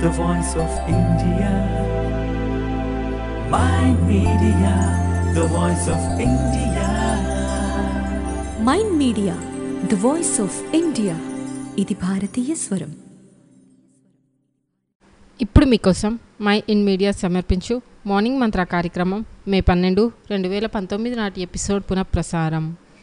the voice of India. My media, the voice of India. Mind media the voice of India ఇది భారతీయ స్వరం ఇప్పుడు మీకోసం mind media సమర్పించు morning Mantra కార్యక్రమం మే పన్నెండు రెండు వేల పంతొమ్మిది నాటి ఎపిసోడ్ పునఃప్రసారం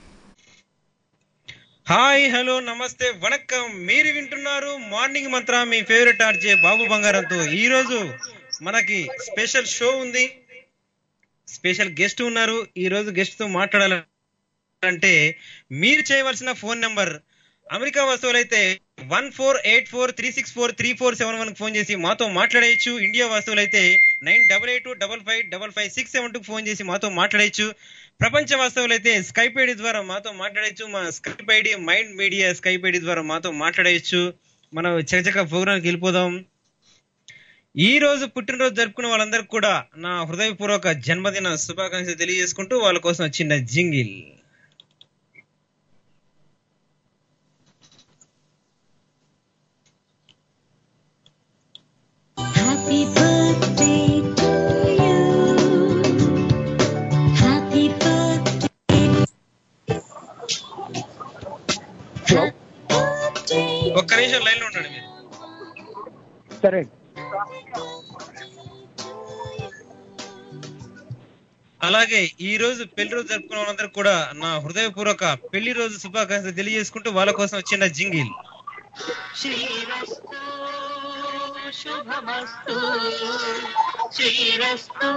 హాయ్ హలో నమస్తే వణక్కం మీరు వింటున్నారు మార్నింగ్ మంత్ర మీ ఫేవరెట్ ఆర్జే బాబు బంగారంతో ఈ రోజు మనకి స్పెషల్ షో ఉంది స్పెషల్ గెస్ట్ ఉన్నారు ఈ రోజు గెస్ట్ తో మాట్లాడాలంటే మీరు చేయవలసిన ఫోన్ నెంబర్ అమెరికా వస్తువులైతే one four eight four three six four three four seven one phone చేసి మాతో మాట్లాడేయచ్చు ఇండియా వస్తువులైతే nine double eight double five double five six seven two phone చేసి మాతో మాట్లాడేయచ్చు ప్రపంచ వాస్తవులైతే స్కైప్ ఐడి ద్వారా మాతో మాట్లాడేయచ్చు మా Skype ID mind media Skype ID ద్వారా మాతో మాట్లాడేయచ్చు మనం చకచక ప్రోగ్రామ్కి వెళ్ళిపోదాం ఈ రోజు పుట్టినరోజు జరుపుకున్న వాళ్ళందరికీ కూడా నా హృదయపూర్వక జన్మదిన శుభాకాంక్షలు తెలియజేసుకుంటూ వాళ్ళ కోసం చిన్న jingle Happy birthday to you. Happy birthday. birthday. ఒక్క నిమిషం లైన్ లో ఉండండి మీరు సరే అలాగే ఈ రోజు పెళ్లి రోజు జరుపుకున్న వాళ్ళందరూ కూడా నా హృదయపూర్వక పెళ్లి రోజు శుభాకాంక్షలు తెలియజేసుకుంటూ వాళ్ళ కోసం చిన్న జింగిల్ శ్రీరస్తు శుభమస్తు శ్రీరస్తు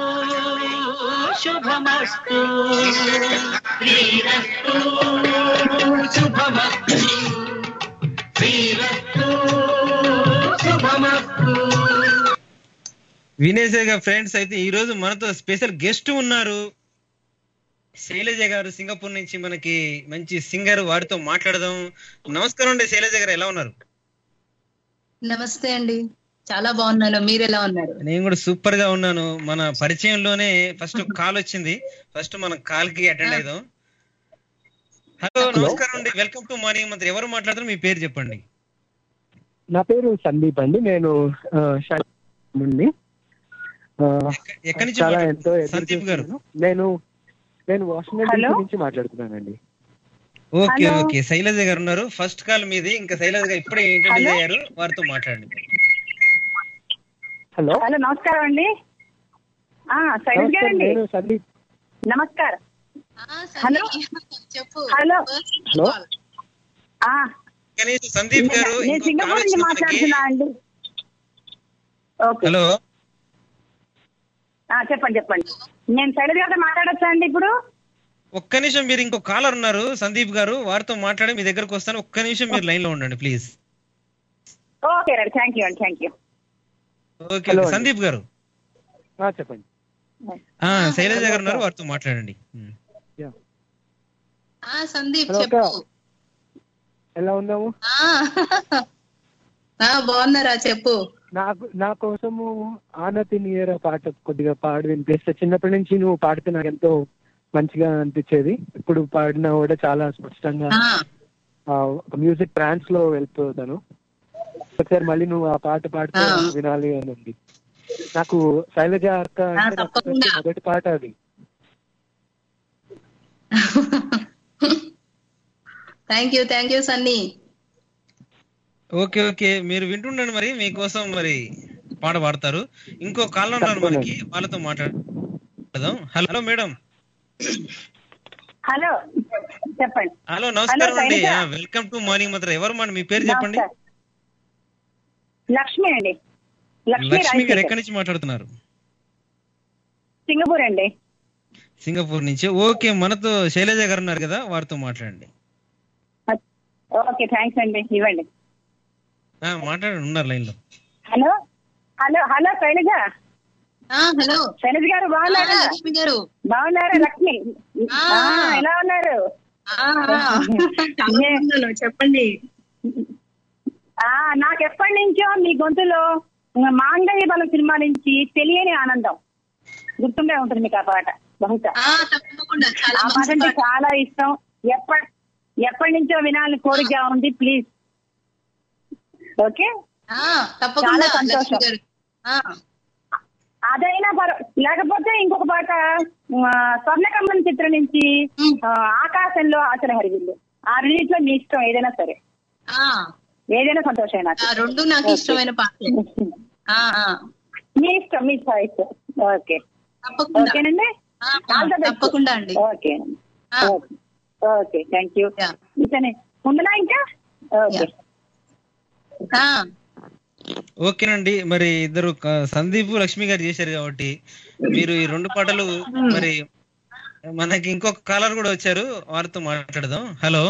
శుభమస్తు శ్రీరస్తు శుభమస్తు శ్రీరస్తు శుభమస్తు వినేసేగా ఫ్రెండ్స్ అయితే ఈ రోజు మనతో స్పెషల్ గెస్ట్ ఉన్నారు శైలజ గారు సింగపూర్ నుంచి మనకి మంచి సింగర్ వారితో మాట్లాడదాం నమస్కారం అండి శైలజ గారు ఎలా ఉన్నారు నమస్తే అండి చాలా బాగున్నాను మీరు ఎలా ఉన్నారు నేను కూడా సూపర్ గా ఉన్నాను మన పరిచయంలోనే ఫస్ట్ కాల్ వచ్చింది ఫస్ట్ మనం కాల్ కి అటెండ్ అయిదాం హలో నమస్కారం అండి వెల్కమ్ టు మార్నింగ్ మంత్రి ఎవరు మాట్లాడుతున్నారు మీ పేరు చెప్పండి నా పేరు సందీప్ అండి నేను ఆ, షా- నుండి ఆ, ఎక్కడి నుంచి చాలా మాట్లాడు- ఎంతో ఎదురు సందీప్ గారు చూస్తున్నాను. నేను నేను వాషింగ్టన్ హలో? డీసీ నుంచి మాట్లాడుతున్నానండి ఓకే హలో. ఓకే శైలజ గారు ఉన్నారు ఫస్ట్ కాల్ మీది ఇంకా శైలజ గారు ఇప్పుడే ఇంట్రడ్యూస్ అయ్యారు వారితో మాట్లాడండి హలో హలో నమస్కారం అండి ఆ శైలజ్ నమస్కారం, గారండి నేను సందీప్ నమస్కారం హలో చెప్పు హలో హలో ఆ కనీసం సందీప్ గారు నేను ఇంకో సింగపూర్ కాల్ నుంచి వచ్చింది మనకి. మాట్లాడుతున్నా అండి ఓకే హలో ఆ, చెప్పండి చెప్పండి నేను శైలజ్ గారితో మాట్లాడొచ్చా అండి ఇప్పుడు ఒక్క నిమిషం మీరు ఇంకో కాలర్ ఉన్నారు సందీప్ గారు వారితో మాట్లాడి మీ దగ్గరకు వస్తాను ఒక్క నిమిషం మీరు లైన్ లో ఉండండి ప్లీజ్ ఓకే రండి థ్యాంక్ యూ అండి thank you okay hello okay. అండి. సందీప్ గారు ఆ, చెప్పండి ఆ శైలజ గారు ఉన్నారు వారితో మాట్లాడండి ఉమ్. ఆ సందీప్ హలో, చెప్పు అక్క. ఎలా ఉన్నాము ఆ ఆ, బాగున్నారా చెప్పు నాకు నా కోసము ఆనతి నీర పాట కొద్దిగా పాడు వినిపిస్తే చిన్నప్పటి నుంచి నువ్వు పాడితే నాకు ఎంతో మంచిగా అనిపించేది ఇప్పుడు పాడినా కూడా చాలా స్పష్టంగా ఆ ఆ, ఒక మ్యూజిక్ ట్రాన్స్ లో వెళ్ళిపోతాను ఒకసారి మళ్ళీ నువ్వు ఆ పాట పాడితే ఆ. నాకు వినాలి అని ఉంది నాకు శైలజ అక్క ఆ, అంటే నాకు తప్పకుండా. నచ్చే మొదటి పాట అది thank you thank you Sunny okay okay మీరు వింటుండండి మరి మీకోసం మరి పాట పాడతారు ఇంకో కాల్ ఉన్నారు తప్పకుండా. మనకి వాళ్ళతో మాట్లాడదాం హలో మేడం హలో చెప్పండి హలో నమస్కారం హలో, అండి Shailaja. Welcome to morning Mantra ఎవరు మన మీ పేరు చెప్పండి నమస్కారం. లక్ష్మి అండి లక్ష్మి లక్ష్మి గారు రాజశేఖర్. ఎక్కడి నుంచి మాట్లాడుతున్నారు సింగపూర్ అండి సింగపూర్ నుంచి ఓకే మనతో శైలజ గారు ఉన్నారు కదా వారితో మాట్లాడండి ఓకే థ్యాంక్స్ అండి ఇవ్వండి ఆ, మాట్లాడండి ఉన్నారు లైన్ లో హలో హలో హలో శైలజ ఆ హలో శైలజ గారు ఆ, బాగున్నారా లక్ష్మి గారు బాగున్నారా లక్ష్మి ఆ. ఆ, ఎలా ఉన్నారు ఆ, ఆ, చాలా బాగున్నాను చెప్పండి ఆ నాకు ఎప్పటి నుంచో మీ గొంతులో మాంగళ్య బలం సినిమా నుంచి తెలియని ఆనందం గుర్తుండే ఉంటుంది మీకు ఆ పాట బహుశా ఆ తప్పకుండా చాలా ఆ పాట మంచి అంటే పాట. చాలా ఇష్టం ఎప్పటి ఎప్పటి నుంచో వినాలని కోరిక ఉంది ప్లీజ్ ఓకే ఆ, తప్పకుండా చాలా సంతోషం. లక్ష్మి గారు ఆ, అదైనా పర్వ- లేకపోతే ఇంకొక పాట ఆ, స్వర్ణకమ్మన్ చిత్రం నుంచి మ్. ఆ, ఆకాశంలో ఆచరణ హరివిల్లు ఆ రెండింటిలో మీ ఇష్టం ఏదైనా సరే ఆ, ఏదైనా సంతోషం నాకు ఆ రెండు నాకు ఇష్టమైన పాటలే ఆ, ఆ, మీ ఇష్టం మీ చాయిస్ ఓకే తప్పకుండా ఓకేనండి ఆ, All the best. తప్పకుండా అండి ఓకే ఆ. Okay thank you Yeah. ఇతనే ఉండనా ఇంకా ఓకే Yeah. ఆ, ఓకేనండి మరి ఇద్దరు క- సందీప్ లక్ష్మి గారు చేశారు కాబట్టి మీరు ఈ రెండు పాటలు మరి మనకి ఇంకొక కాలర్ కూడా వచ్చారు వారితో మాట్లాడదాం హలో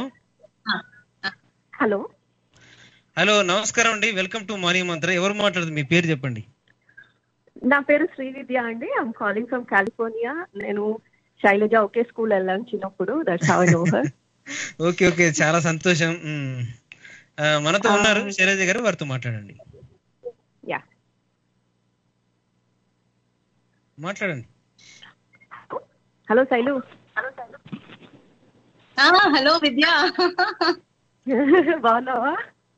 హలో హలో నమస్కారం అండి వెల్కమ్ టు మార్నింగ్ మంత్ర ఎవరు మాట్లాడుతుంది మీ పేరు చెప్పండి నా పేరు శ్రీవిద్య అండి ఐఎమ్ కాలింగ్ ఫ్రమ్ కాలిఫోర్నియా నేను శైలజ ఒకే స్కూల్ వెళ్ళాను చిన్నప్పుడు that's how know her okay okay చాలా సంతోషం మ్. ఆ, మనతో ఉన్నారు శైలజ గారు వారితో మాట్లాడండి యా మాట్లాడండి హలో శైలు ఆ, హలో విద్య బాగున్నావా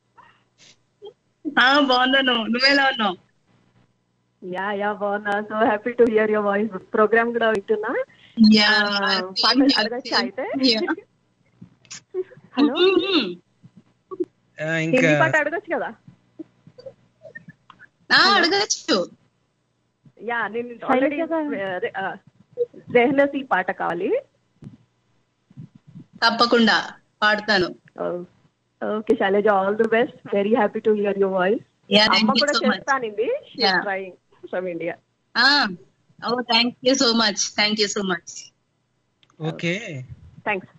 ఆ, బాగున్నాను నువ్వెలా ఉన్నావు యా యా బాగున్నా so happy to hear your voice program కూడా వింటున్నా యా, ఆ, same పాట here, అడగచ్చా same అయితే here. హలో మ్మ్. ఆ, ఇంకా హిందీ పాట అడగచ్చు కదా ఆ, అడగచ్చు యా నేను ఆల్రెడీ రెహనసీ పాట కావాలి తప్పకుండా పాడతాను okay Shailaja all the best very happy to hear your voice Yeah, thank అమ్మ you కూడా so much. చేస్తానింది Yeah. ట్రైంగ్ ఫ్రమ్ ఇండియా ఆ, oh thank you so much thank you so much okay thanks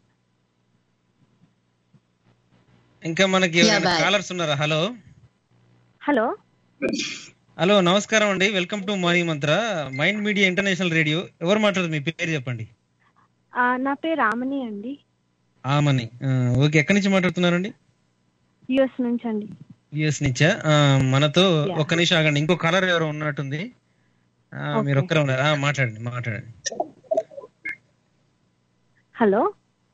ఇంకా మనకి Yeah, bye. కాలర్స్ ఉన్నారా hello hello hello నమస్కారం అండి welcome to morning Mantra mind media international radio ఎవరు మాట్లాడదు మీ పేరు చెప్పండి నా పేరు రామణి అండి ఆమని ఆ, ఓకే ఎక్కడి నుంచి మాట్లాడుతున్నారండి యుఎస్ నుంచి అండి యుఎస్ నుంచా ఆ, మనతో Yeah. ఒక్క నిమిషం ఆగండి ఇంకో కలర్ ఎవరో ఉన్నట్టుంది ఆ, మీరు Okay. ఒక్కరే ఉన్నారు ఆ, మాట్లాడండి మాట్లాడండి హలో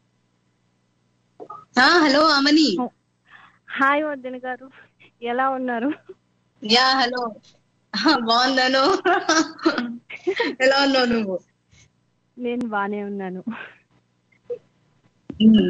ఆ, హలో అమని హాయ్ వదిన గారు ఎలా ఉన్నారు యా హలో ఆ, బాగున్నాను ఎలా ఉన్నావు నువ్వు నేను బానే ఉన్నాను మ్మ్.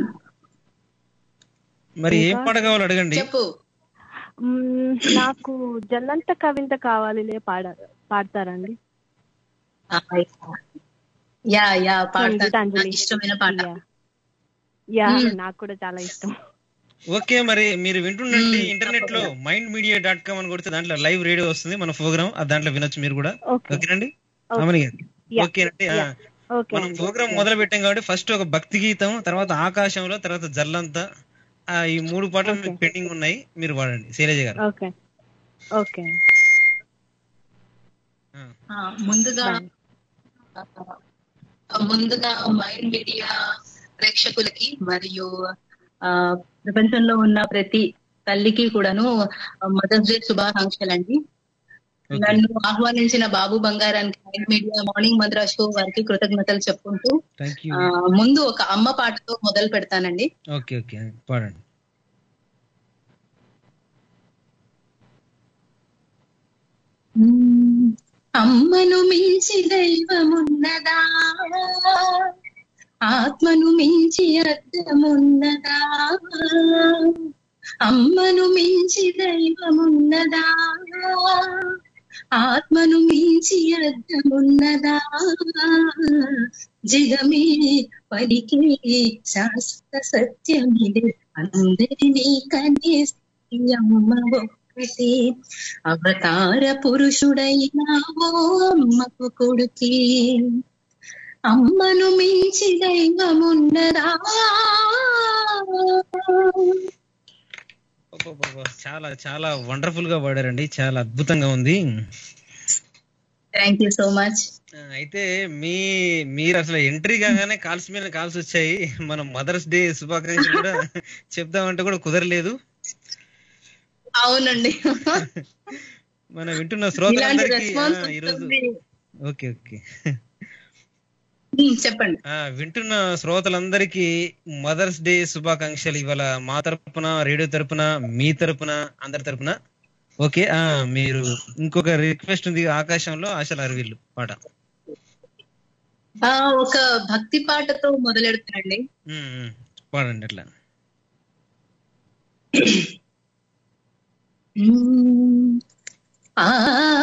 మరి ఏం ఇంకా? పాట కావాలో అడగండి చెప్పు మ్మ్, నాకు జల్లంత కవింత కావాలిలే పాడ పాడతారండి ఆ, యా యా పాడతాను గీతాంజలి. నాకు ఇష్టమైన పాట యా యా మ్మ్. నాకు కూడా చాలా ఇష్టం ఓకే మరి మీరు వింటుండండి మ్మ్. ఇంటర్నెట్ లో మైండ్ మీడియా డాట్ కామ్ అని కొడితే దాంట్లో లైవ్ రేడియో వస్తుంది మన ప్రోగ్రామ్ దాంట్లో వినొచ్చు మీరు కూడా ఓకే ఓకేనండి Okay. అమని గారు Yeah. ఓకేనండి ఆ, Yeah. ఓకే మనం అండి ప్రోగ్రామ్ మొదలు పెట్టాం కాబట్టి ఫస్ట్ ఒక భక్తి గీతం తర్వాత ఆకాశంలో తర్వాత జల్లంతా ఆ, ఈ మూడు పాటలు Okay. మీకు పెండింగ్ ఉన్నాయి మీరు వాడండి శైలజ గారు ఓకే ఓకే ఆ, ఆ, ముందుగా Bye. ఆ, ముందుగా మైండ్ మీడియా ప్రేక్షకులకి మరియు ఆ, ప్రపంచంలో ఉన్న ప్రతి తల్లికి కూడాను మదర్స్ డే శుభాకాంక్షలు అండి Okay. నన్ను ఆహ్వానించిన బాబు బంగారానికి mind media morning Mantra show వారికి కృతజ్ఞతలు చెప్పుకుంటూ థ్యాంక్ యూ ఆ, ముందు ఒక అమ్మ పాటతో మొదలు పెడతానండి ఓకే ఓకే పాడండి అమ్మను మించి దైవమున్నదా ఆత్మను మించి అర్థమున్నదా అమ్మను మించి దైవమున్నదా ఆత్మను మించి అర్థమున్నదా జగమే పలికే శాశ్వత సత్యమిదే అందరినీ కనేసి అమ్మ ఒక్కటే అవతార పురుషుడైనావో అమ్మకు కొడుకే అమ్మను మించి దైవమున్నదా అబ్బబ్బబ్బ, చాలా చాలా వండర్ఫుల్ గా పాడారండి చాలా అద్భుతంగా ఉంది థ్యాంక్ యూ సో మచ్ ఆ, అయితే మీ మీరు అసలు ఎంట్రీ కాగానే కాల్స్ మీద కాల్స్ వచ్చాయి మనం మదర్స్ డే శుభాకాంక్షలు కూడా చెప్దామంటే కూడా కుదరలేదు అవునండి మనం వింటున్న ఇలాంటి శ్రోతలందరికీ ఆ, రెస్పాన్స్ ఈరోజు ఓకే ఓకే చెప్పండి ఆ, వింటున్న శ్రోతలందరికీ మదర్స్ డే శుభాకాంక్షలు ఇవాళ మా తరపున రేడియో తరపున మీ తరపున అందరి తరపున ఓకే ఆ మీరు ఇంకొక రిక్వెస్ట్ ఉంది ఆకాశంలో ఆశల అరవిల్లు పాట ఆ ఒక భక్తి పాటతో మొదలెడతానండి ఉమ్, ఉమ్. పాడండి అట్లా ఆ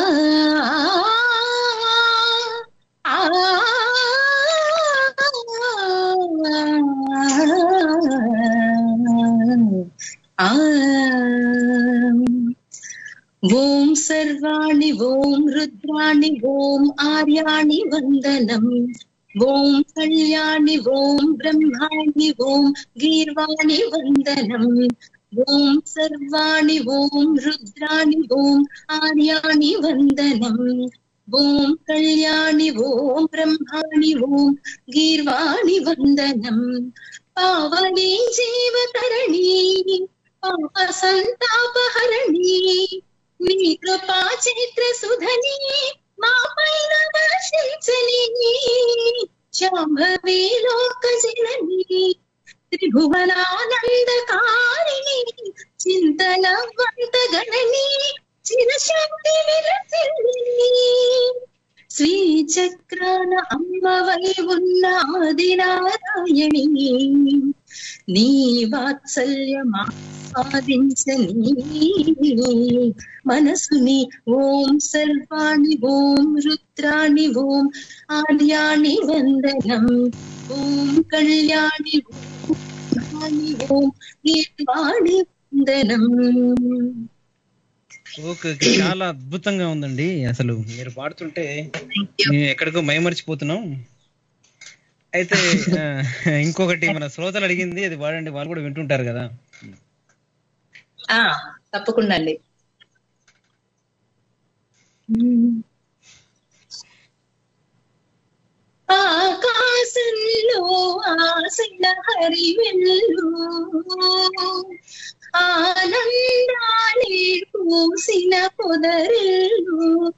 ఆ ఆ ఓం సర్వాణి ఓం రుద్రాణి ఓం ఆర్యాణి వందనం ఓం కళ్యాణి ఓం బ్రహ్మాణి ఓం గీర్వాణి వందనం ఓం సర్వాణి ఓం రుద్రాణి ఓం ఆర్యాణి వందనం ఓం కళ్యాణి ఓం బ్రహ్మాణి ఓం గీర్వాణి వందనం పావని జీవతరణి పాప సంతాపహరణి నీ కృపా చైత్ర సుధని మా పైన వర్షించని శాంభవి లోక జనని త్రిభువనానందకారిణి చింతన వంత గణని చిరశక్తి విరసిల్లి శ్రీచక్రాన అమ్మవై ఉన్న ఆదినారాయణి నీ వాత్సల్యమాదించని మనసుని ఓం సర్వాణి ఓం రుద్రాణి ఓం ఆర్యాణి వందనం ఓం కళ్యాణి ఓం భవాని ఓం గీర్వాణి వందనం ఓకే ఓకే చాలా అద్భుతంగా ఉందండి అసలు మీరు పాడుతుంటే మేము ఎక్కడికో మైమర్చిపోతున్నాం అయితే ఆ, ఇంకొకటి మన శ్రోతలు అడిగింది అది వాడండి వాళ్ళు కూడా వింటుంటారు కదా ఆ తప్పకుండా అండి ఆకాశంలో ఆశల హరివెల్లు ఆనందాలే పూసిన పొదరిల్లు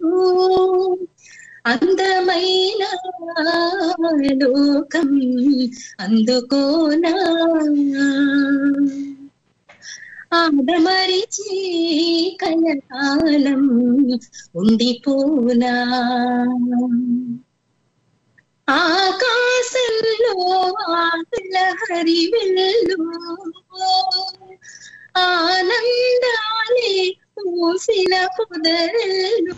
అందమైన లోకం అందుకోనా ఆదమరిచి కలకాలం ఉండిపోనా ఆకాశంలో ఆకల హరివెల్లు ఆనందాలే పూసిన పొదరెల్లు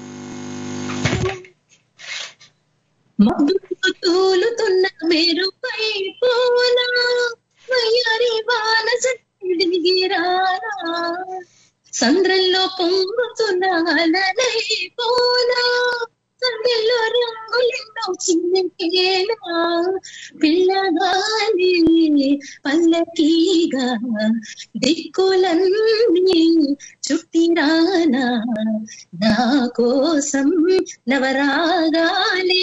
మబ్బులు తూలుతున్న మెరుపై పోనా వయ్యారి వాన దిగిరారా సంద్రంలో పొంగుతున్న అలలై పోనా సందెల్లో రంగులెన్నో చిన్నకేనా పిల్లగాలి పల్లకీగా దిక్కులన్నీ చుట్టిరానా నా కోసం నవరాగాలే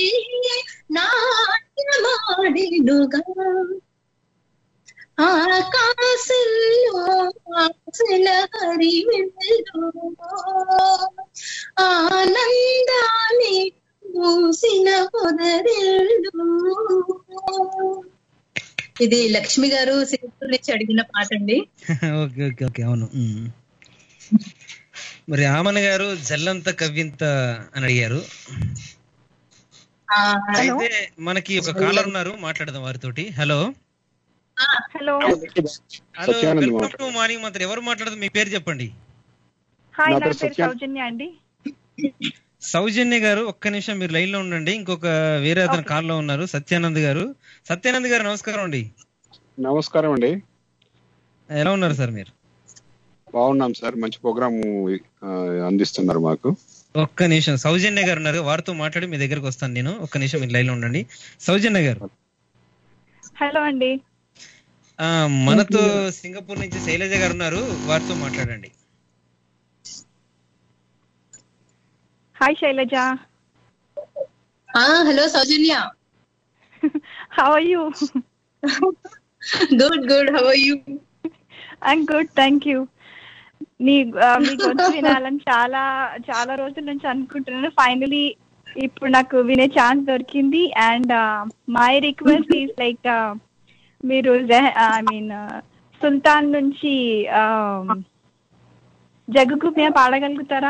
నాట్యమాడినుగా ఆకాశంలో ఆశల హరివెల్లు ఆనందాన్ని మూసిన పొదరెల్లు ఇది లక్ష్మి గారు సిరిపూర్ నుంచి అడిగిన పాట అండి ఓకే ఓకే ఓకే అవును ఉమ్. మరి ఆమన్ గారు జల్లంత కవ్వింత అని అడిగారు ఆ, అయితే మనకి ఒక కాలర్ ఉన్నారు మాట్లాడదాం వారితోటి hello hello hello Satyanand welcome మాట్లాడు. టు మార్నింగ్ మంత్రి ఎవరు మాట్లాడదు మీ పేరు చెప్పండి హాయ్ నా నా పేరు పేరు సత్య. సౌజన్య అండి సౌజన్య గారు ఒక్క నిమిషం మీరు లైన్ లో ఉండండి ఇంకొక వేరే అతను Okay. కాల్ లో ఉన్నారు సత్యానంద్ గారు సత్యానంద్ గారు నమస్కారం అండి నమస్కారం అండి ఎలా ఉన్నారు సార్ మీరు బాగున్నాం సార్ మంచి ప్రోగ్రామ్ అందిస్తున్నారు మాకు ఒక్క నిమిషం సౌజన్య గారు ఉన్నారు వారితో మాట్లాడి మీ దగ్గరకు వస్తాను నేను ఒక్క నిమిషం మీరు లైన్ లో ఉండండి సౌజన్య గారు హలో అండి ఆ మనతో సింగపూర్ నుంచి శైలజ గారు ఉన్నారు వారితో మాట్లాడండి హాయ్ శైలజ ఆ hello Soujanya how are you good good how are you I'm good thank you నీ ఆ, మీ గొంతు వినాలని చాలా చాలా రోజుల నుంచి అనుకుంటున్నాను ఫైనలీ ఇప్పుడు నాకు వినే ఛాన్స్ దొరికింది and my request is like మీరు ఐ మీన్ సుల్తాన్ నుంచి జగ్గుకు మీద పాడగలుగుతారా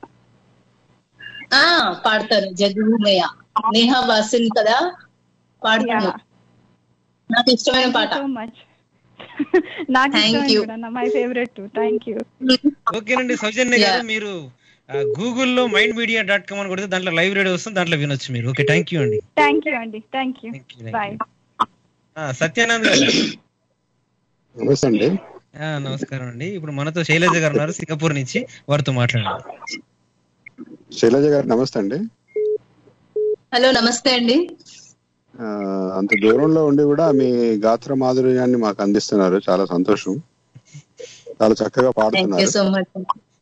ఆ పాడతాను జగ్గుమయ్య నేహా వాసిన్ కదా పాడతాను నాకు ఇష్టమైన పాట సో మచ్ నాకు Thank ఇష్టం you. కూడా మై ఫేవరెట్ థ్యాంక్ యూ ఓకేనండి సౌజన్య గారు Yeah. మీరు ఆ, గూగుల్లో మైండ్ మీడియా డాట్ కామ్ అని కొడితే దాంట్లో లైవ్ రేడియో వస్తుంది దాంట్లో వినొచ్చు మీరు ఓకే థ్యాంక్ యూ అండి థ్యాంక్ యూ అండి thank you Thank you, thank bye ఆ, సత్యానంద్ గారు నమస్తే అండి ఆ, నమస్కారం అండి ఇప్పుడు మనతో శైలజ గారు ఉన్నారు సింగపూర్ నుంచి వారితో మాట్లాడండి శైలజ గారు నమస్తే అండి హలో నమస్తే అండి ఆ, అంత దూరంలో ఉండి కూడా మీ గాత్ర మాధుర్యాన్ని మాకు అందిస్తున్నారు చాలా సంతోషం చాలా చక్కగా థ్యాంక్ యూ పాడుతున్నారు సో మచ్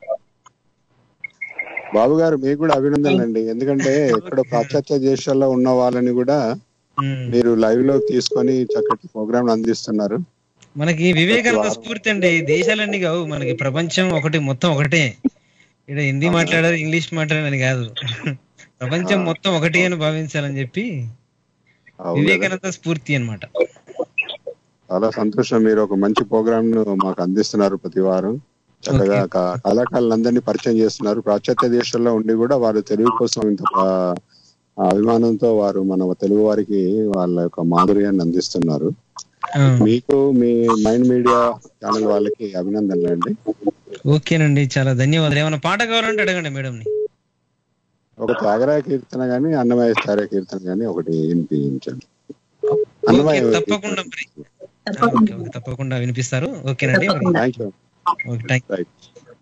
బాబు గారు మీకు కూడా అభినందనలు అండి ఎందుకంటే ఎక్కడో పాశ్చాత్య దేశాల్లో ఉన్న వాళ్ళని కూడా మ్మ్. మీరు లైవ్ లో తీసుకొని చక్కటి ప్రోగ్రామ్ అందిస్తున్నారు మనకి వివేకానంద స్ఫూర్తి అండి దేశాలన్నీ కావు మనకి ప్రపంచం ఒకటి మొత్తం ఒకటే ఇక్కడ హిందీ మాట్లాడారు ఇంగ్లీష్ మాట్లాడారని కాదు ప్రపంచం మొత్తం ఒకటి అని భావించాలని చెప్పి అవును కదా? వివేకానంద స్ఫూర్తి అన్నమాట చాలా సంతోషం మీరు ఒక మంచి ప్రోగ్రామ్ ను మాకు అందిస్తున్నారు ప్రతి వారం చక్కగా క- కళాకారులందరినీ పరిచయం చేస్తున్నారు పాశ్చాత్య దేశాల్లో ఉండి కూడా వారు తెలుగు కోసం ఇంత ప- అభిమానంతో వారు మన తెలుగు వారికి వాళ్ళ యొక్క మాధుర్యాన్ని అందిస్తున్నారు ఆ, మీకు మీ మైండ్ మీడియా ఛానల్ వాళ్ళకి అభినందనలు అండి ఓకేనండి చాలా ధన్యవాదాలు ఏమైనా పాట కావాలంటే అడగండి మేడం ని ఒక త్యాగరాయ కీర్తన గాని అన్నమయ్య స్థాయి కీర్తన గాని ఒకటి వినిపించండి అన్నమయ్య ఓకే, తప్పకుండా మరి ఆ, ఓకే, ఓకే, తప్పకుండా వినిపిస్తారు ఓకేనండి మరి. Thank you okay thank right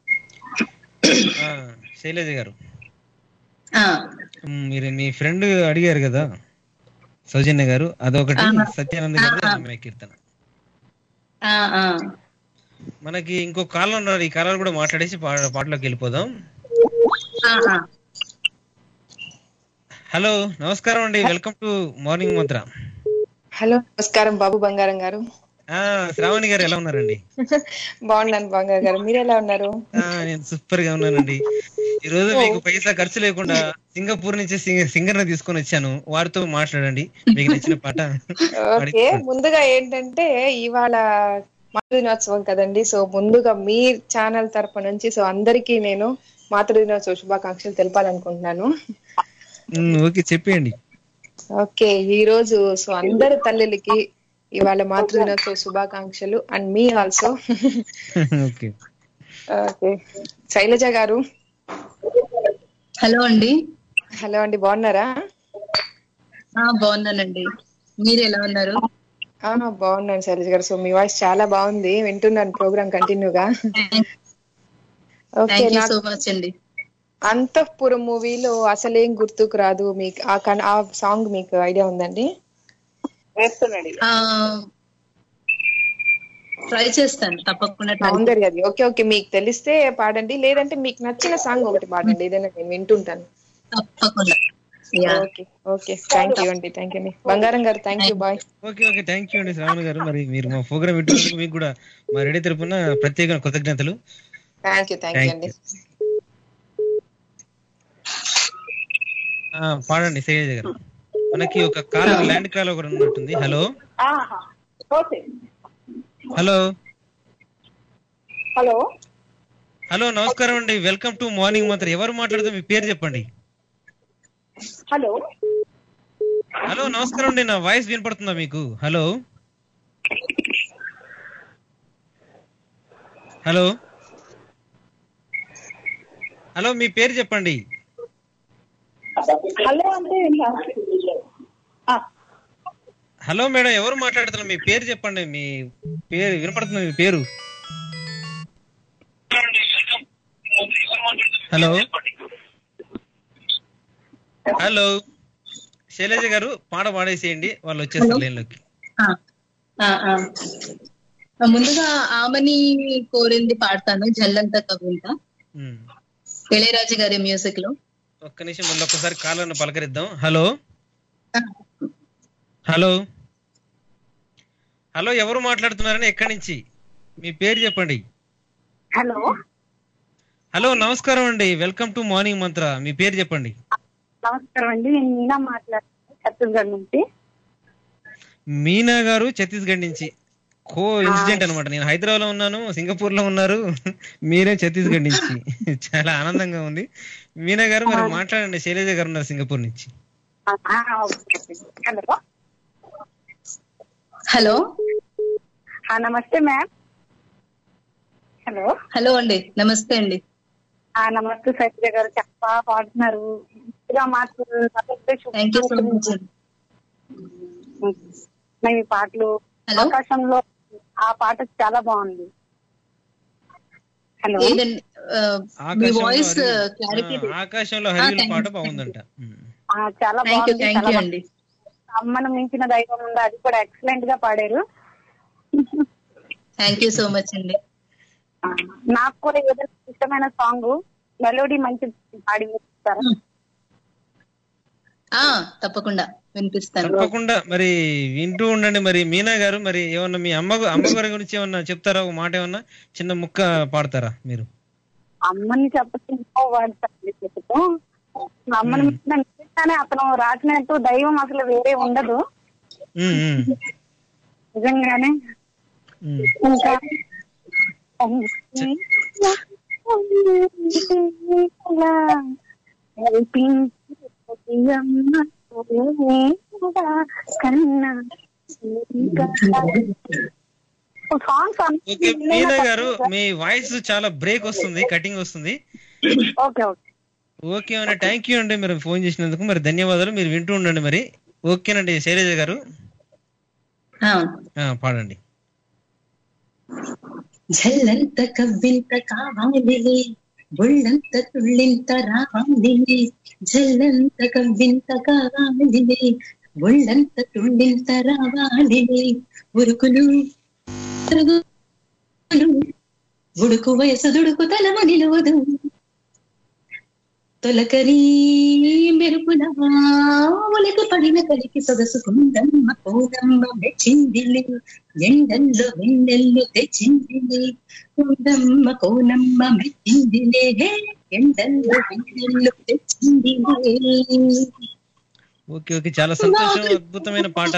ఆ, శైలజ గారు ఆ, మ్, మీరు మీ ఫ్రెండ్ అడిగారు కదా సౌజన్య గారు అదొకటి ఆహా. సత్యానంద గారు ఆహా. అన్నమయ్య కీర్తన ఆ, ఆ. మనకి ఇంకో కాలం ఉన్నారు ఈ కాలాలు కూడా మాట్లాడేసి పా- పాటలోకి వెళ్ళిపోదాం ఆహా. హలో నమస్కారం అండి welcome to morning Mantra hello నమస్కారం బాబు బంగారం గారు ఆ శ్రావణి గారు ఎలా ఉన్నారండి బాగున్నాను బంగారు గారు మీరు ఎలా ఉన్నారు ఆ నేను సూపర్ గా ఉన్నానండి ఈ రోజు మీకు పైసా ఖర్చు లేకుండా సింగపూర్ నుంచి సింగర్ ని తీసుకొని వచ్చాను వారితో మాట్లాడండి మీకు నచ్చిన పాట ఓకే ముందుగా ఏంటంటే ఇవాళ మాతృ దినోత్సవం కదండి సో ముందుగా మీ ఛానల్ తరపు నుంచి సో అందరికీ నేను మాతృ దినోత్సవ శుభాకాంక్షలు తెలపాలనుకుంటున్నాను మ్, ఓకే చెప్పేయండి ఓకే ఈ రోజు సో అందరి తల్లులకి ఇవాళ మాతృ దినోత్సవ శుభాకాంక్షలు అండ్ మీ ఆల్సో ఓకే ఓకే శైలజ గారు హలో అండి హలో అండి బాగున్నారా ఆ, బాగున్నానండి మీరు ఎలా ఉన్నారు ఆ బాగున్నాను శైలజ గారు సో మీ వాయిస్ చాలా బాగుంది వింటున్నాను ప్రోగ్రామ్ కంటిన్యూగా ఓకే థ్యాంక్ యూ నాకు సో మచ్ అండి అంతఃపురం మూవీలో అసలేం గుర్తుకు రాదు మీకు ఆ కన్- ఆ సాంగ్ మీకు ఐడియా ఉందండి ట్రై చేస్తాను తప్పకుండా try సౌందర్య అది ఓకే ఓకే మీకు తెలిస్తే పాడండి లేదంటే మీకు నచ్చిన సాంగ్ ఒకటి పాడండి ఏదైనా నేను వింటుంటాను తప్పకుండా Yeah. Okay okay thank you అండి థ్యాంక్ యూ అండి బంగారం గారు thank you bye okay okay thank you అండి శ్రావణి గారు మరి మీరు మా ప్రోగ్రామ్ వింటున్నందుకు మీకు కూడా మా రెడీ తరపున ప్రత్యేక కృతజ్ఞతలు thank you thank you Thank అండి ఆ, పాడండి శైలజ గారు మనకి ఒక కాల్ ల్యాండ్ కాల్ ఒకటి ఉన్నట్టుంది హలో హలో హలో హలో నమస్కారం అండి వెల్కమ్ టు మార్నింగ్ మంత్ర ఎవరు మాట్లాడుతూ మీ పేరు చెప్పండి హలో హలో నమస్కారం అండి నా వాయిస్ వినపడుతుందా మీకు హలో హలో హలో మీ పేరు చెప్పండి హలో అంటే హలో మేడం ఎవరు మాట్లాడుతున్నారు మీ పేరు చెప్పండి మీ పేరు వినపడుతుంది మీ పేరు హలో హలో శైలజ గారు పాట పాడేసేయండి వాళ్ళు వచ్చేస్తారు లైన్లోకి ఆ, ఆ, ఆ. ఆ, ముందుగా ఆమెని కోరింది పాడతాను జల్లంత కవింత ఉమ్. ఇళయరాజు గారి మ్యూజిక్ లో ఒక్క నిమిషం మళ్ళీ ఒక్కసారి కాలర్ను పలకరిద్దాం హలో హలో హలో ఎవరు మాట్లాడుతున్నారని ఎక్కడి నుంచి మీ పేరు చెప్పండి హలో హలో నమస్కారం అండి వెల్కమ్ టు మార్నింగ్ మంత్ర మీ పేరు చెప్పండి నమస్కారం అండి నేను మీనా మాట్లాడుతున్నాను ఛత్తీస్గఢ్ నుంచి మీనా గారు ఛత్తీస్గఢ్ నుంచి కో ఇన్సిడెంట్ అనమాట నేను హైదరాబాద్ లో ఉన్నాను సింగపూర్ లో ఉన్నారు మీరే ఛత్తీస్గఢ్ నుంచి చాలా ఆనందంగా ఉంది మీనా గారు మరి మాట్లాడండి శైలజ గారు ఉన్నారు సింగపూర్ నుంచి హలో హలో నమస్తే మ్యామ్ హలో హలో అండి నమస్తే అండి నమస్తే సత్య గారు చాలా పాడుతున్నారు ఇలా మాకు థ్యాంక్ యూ సో మచ్ మేము ఈ పాటలు అవకాశంలో ఆ పాట చాలా బాగుంది హలో ఏదండి ఆ, మీ ఆకాశంలో వాయిస్ హరి- క్లారిటీ ఆ, ఆకాశంలో హరివిల్ పాట బాగుందంట ఉమ్. ఆ, చాలా థ్యాంక్ యూ బాగుంది థ్యాంక్ చాలా యూ బాగుంది. అండి అమ్మను మించిన దైవం ఉంది అది కూడా ఎక్సలెంట్ గా పాడారు థ్యాంక్ యూ సో మచ్ అండి నాకు కూడా ఏదైనా ఇష్టమైన సాంగ్ మెలోడీ మంచి పాడి వినిపిస్తారా ఆ తప్పకుండా వినిపిస్తాను తప్పకుండా మరి వింటూ ఉండండి మరి మీనా గారు మరి ఏమన్నా మీ అమ్మ అమ్మగారి గురించి ఏమన్నా చెప్తారా ఒక మాట ఏమన్నా చిన్న ముక్క పాడతారా మీరు అమ్మని చెప్పచ్చు వాడతాను చెప్పుకో అమ్మని మించిన నిజంగానే అతను రాసినట్టు దైవం అసలు వేరే ఉండదు ఉమ్, ఉమ్, నిజంగానే ఉమ్. ఇంకా కన్నా సాంగ్స్ ఓకే మీనా గారు మీ వాయిస్ చాలా బ్రేక్ వస్తుంది కటింగ్ వస్తుంది ఓకే ఓకే ఓకే అండి థ్యాంక్ యూ అండి మీరు ఫోన్ చేసినందుకు మరి ధన్యవాదాలు మీరు వింటూ ఉండండి మరి ఓకేనండి శైలజ గారు ఆ, ఆ, పాడండి జల్లంత కవ్వింత కావాలి ఒళ్ళంత తుళ్ళింత రావాలి జల్లంత కవ్వింత కావాలి ఒళ్ళంత తుళ్ళింత రావాలి ఉరుకులు పరుగులు, ఉడుకు వయసు దుడుకు తలము నిలువదు తొలకరి మెరుపుల ఒలికి పడిన కలికి సొగసుకుందమ్మ కోదమ్మ మెచ్చిందిలి ఎండల్లో వెన్నెల్లు తెచ్చిందిలి కోదమ్మ కోనమ్మ మెచ్చిందిలే ఎండల్లో వెన్నెల్లు తెచ్చిందిలే ఓకే ఓకే చాలా సంతోషం అద్భుతమైన పాట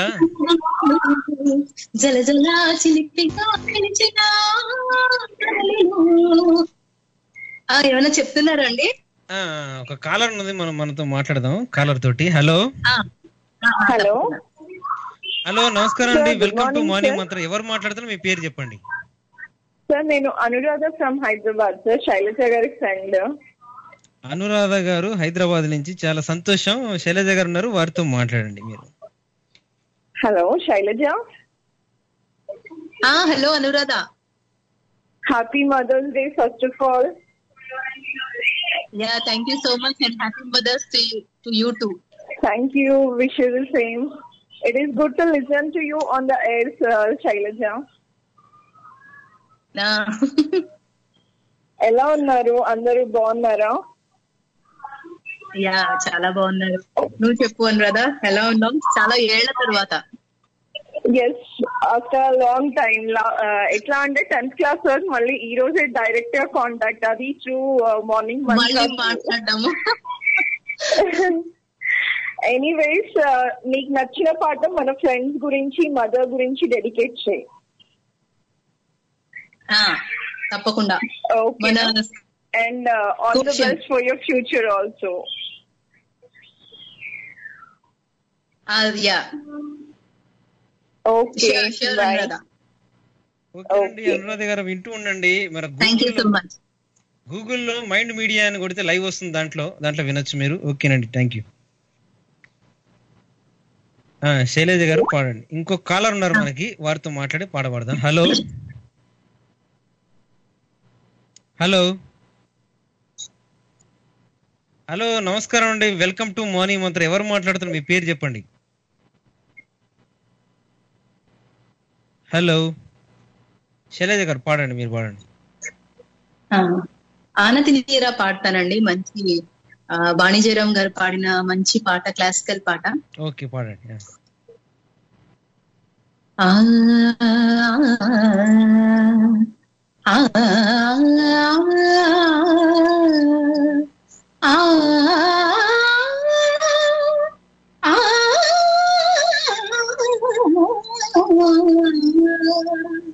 జల జల చిలిపిగా పిలిచిన కలలిలో. ఆ, ఏమైనా చెప్తున్నారా అండి ఆ, ఒక కాలర్ ఉన్నది మనం మనతో మాట్లాడదాం కాలర్ తోటి హలో హలో హలో నమస్కారం అండి Sir, good welcome to morning, morning sir. మంత్రం ఎవరు మాట్లాడుతున్నారు మీ పేరు చెప్పండి సార్ నేను అనురాధ ఫ్రమ్ హైదరాబాద్ సార్ శైలజ గారి ఫ్రెండ్ అనురాధ గారు హైదరాబాద్ నుంచి చాలా సంతోషం శైలజ గారు ఉన్నారు వారితో మాట్లాడండి మీరు హలో శైలజ ఆ hello Anuradha happy Mother's Day first of all yeah thank you so much and happy Mother's to to you too thank you wish you the same it is good to listen to you on the air Sailaja ఎలా ఉన్నారు అందరూ బాగున్నారా yeah చాలా బాగున్నారు నువ్వు చెప్పు అనురాధ ఎలా ఉన్నావు చాలా ఏళ్ల తర్వాత ఎస్ ఆఫ్టర్ లాంగ్ టైమ్ ఎట్లా అంటే టెన్త్ క్లాస్ వరకు మళ్ళీ ఈ రోజే డైరెక్ట్ గా కాంటాక్ట్ అది త్రూ మార్నింగ్ మళ్ళీ మాట్లాడదాము ఎనీవేస్ నీకు నచ్చిన పాట మన ఫ్రెండ్స్ గురించి మదర్ గురించి డెడికేట్ చేయి ఆ, తప్పకుండా ఓకే మన and all the Question. Best for your future also yeah okay Sure, sure, Anuradha. Okay అండి అనురాధ గారు వింటూ ఉండండి మరి థ్యాంక్ యూ సో మచ్ గూగుల్లో మైండ్ మీడియా అని కొడితే లైవ్ వస్తుంది దాంట్లో దాంట్లో వినొచ్చు మీరు ఓకేనండి థ్యాంక్ యూ శైలజ గారు పాడండి ఇంకో కాలర్ ఉన్నారు మనకి వారితో మాట్లాడి పాట పాడదాం హలో హలో హలో నమస్కారం అండి వెల్కమ్ టు మార్నింగ్ మంత్రం ఎవరు మాట్లాడుతున్నారు మీ పేరు చెప్పండి హలో శైలజ గారు పాడండి మీరు పాడండి ఆ, ఆనతి నీరా పాడతానండి మంచి ఆ, వాణిజ్యరామ్ గారు పాడిన మంచి పాట క్లాసికల్ పాట ఓకే పాడండి ఆ ఆ, ఆ, ఆ, ఆ,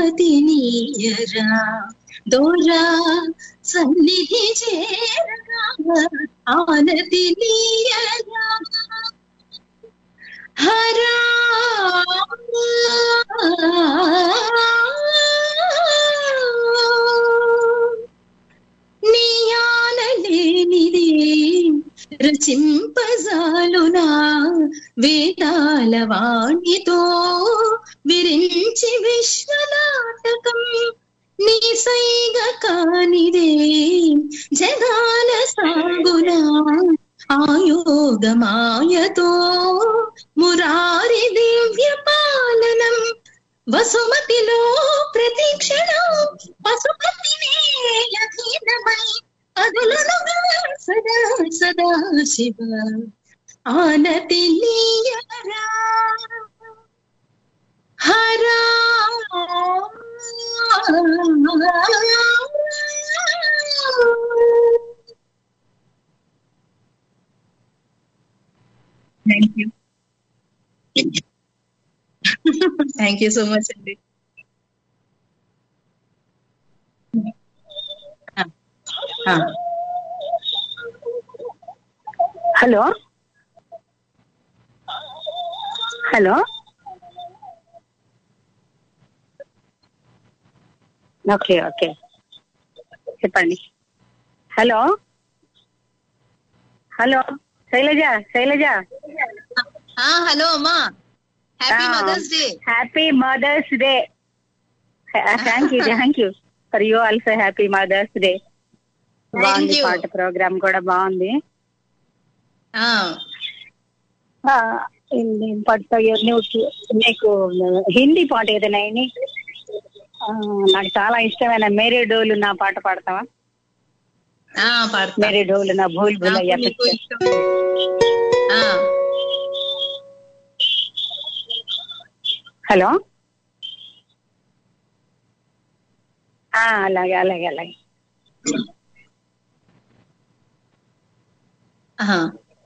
ఆనతి నీయరా దోరా సన్నిధి చేరగా ఆనతి నీయరా హరా నీయానలేనిది రచింపజాలునా వేదాల వాణితో విరించి విశ్వనాటకం నీ సైగ కానిదే జగాల సాగునా ఆయోగ మాయతో మురారి దివ్య పాలనం వసుమతిలో ప్రతిక్షణం పశుపతినే అధీనమై అదులునుగా సదా సదా శివ ఆనతి నీయరా హరా thank you thank you so much అండి హలో హలో ఓకే ఓకే చెప్పండి hello hello Sailaja Sailaja hello అమ్మా happy Mother's Day happy Mother's Day thank you thank you for you also happy Mother's Day బాగుంది you. పాట ప్రోగ్రామ్ కూడా బాగుంది ఆ, ఏంది పాట నువ్వు నీకు హిందీ పాట ఏదైనా అయినా ఆ, నాకు చాలా ఇష్టమైన మేరే డోలు నా పాట పాడతావా మేరే డోలు నా భూల్ భూలయ్యా నాకు నీకు ఇష్టం. ఆ, హలో ఆ, అలాగే అలాగే అలాగే हाँ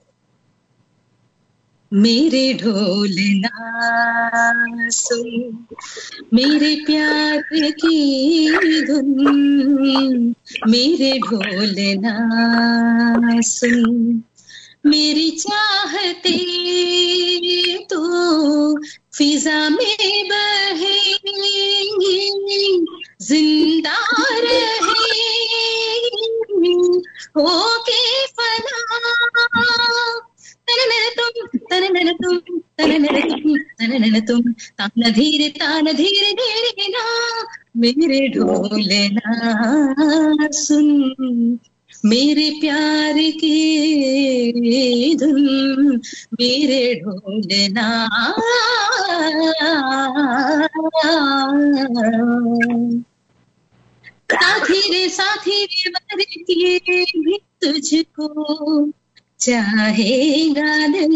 मेरे ढोल ना सुन मेरे प्यार की धुन मेरे ढोल ना सुन मेरी चाहते तो फिजा में बहेंगी जिंदा रहेंगी होके फना तननन तुम तननन तुम तननन तुम तननन तुम तान धीरे तान धीरे धीरे ना मेरे ढोले ना सुन मेरे प्यार की धुन मेरे ढोले ना साथी रे साथी रे वर किए भी तुझको चाहेगा दिल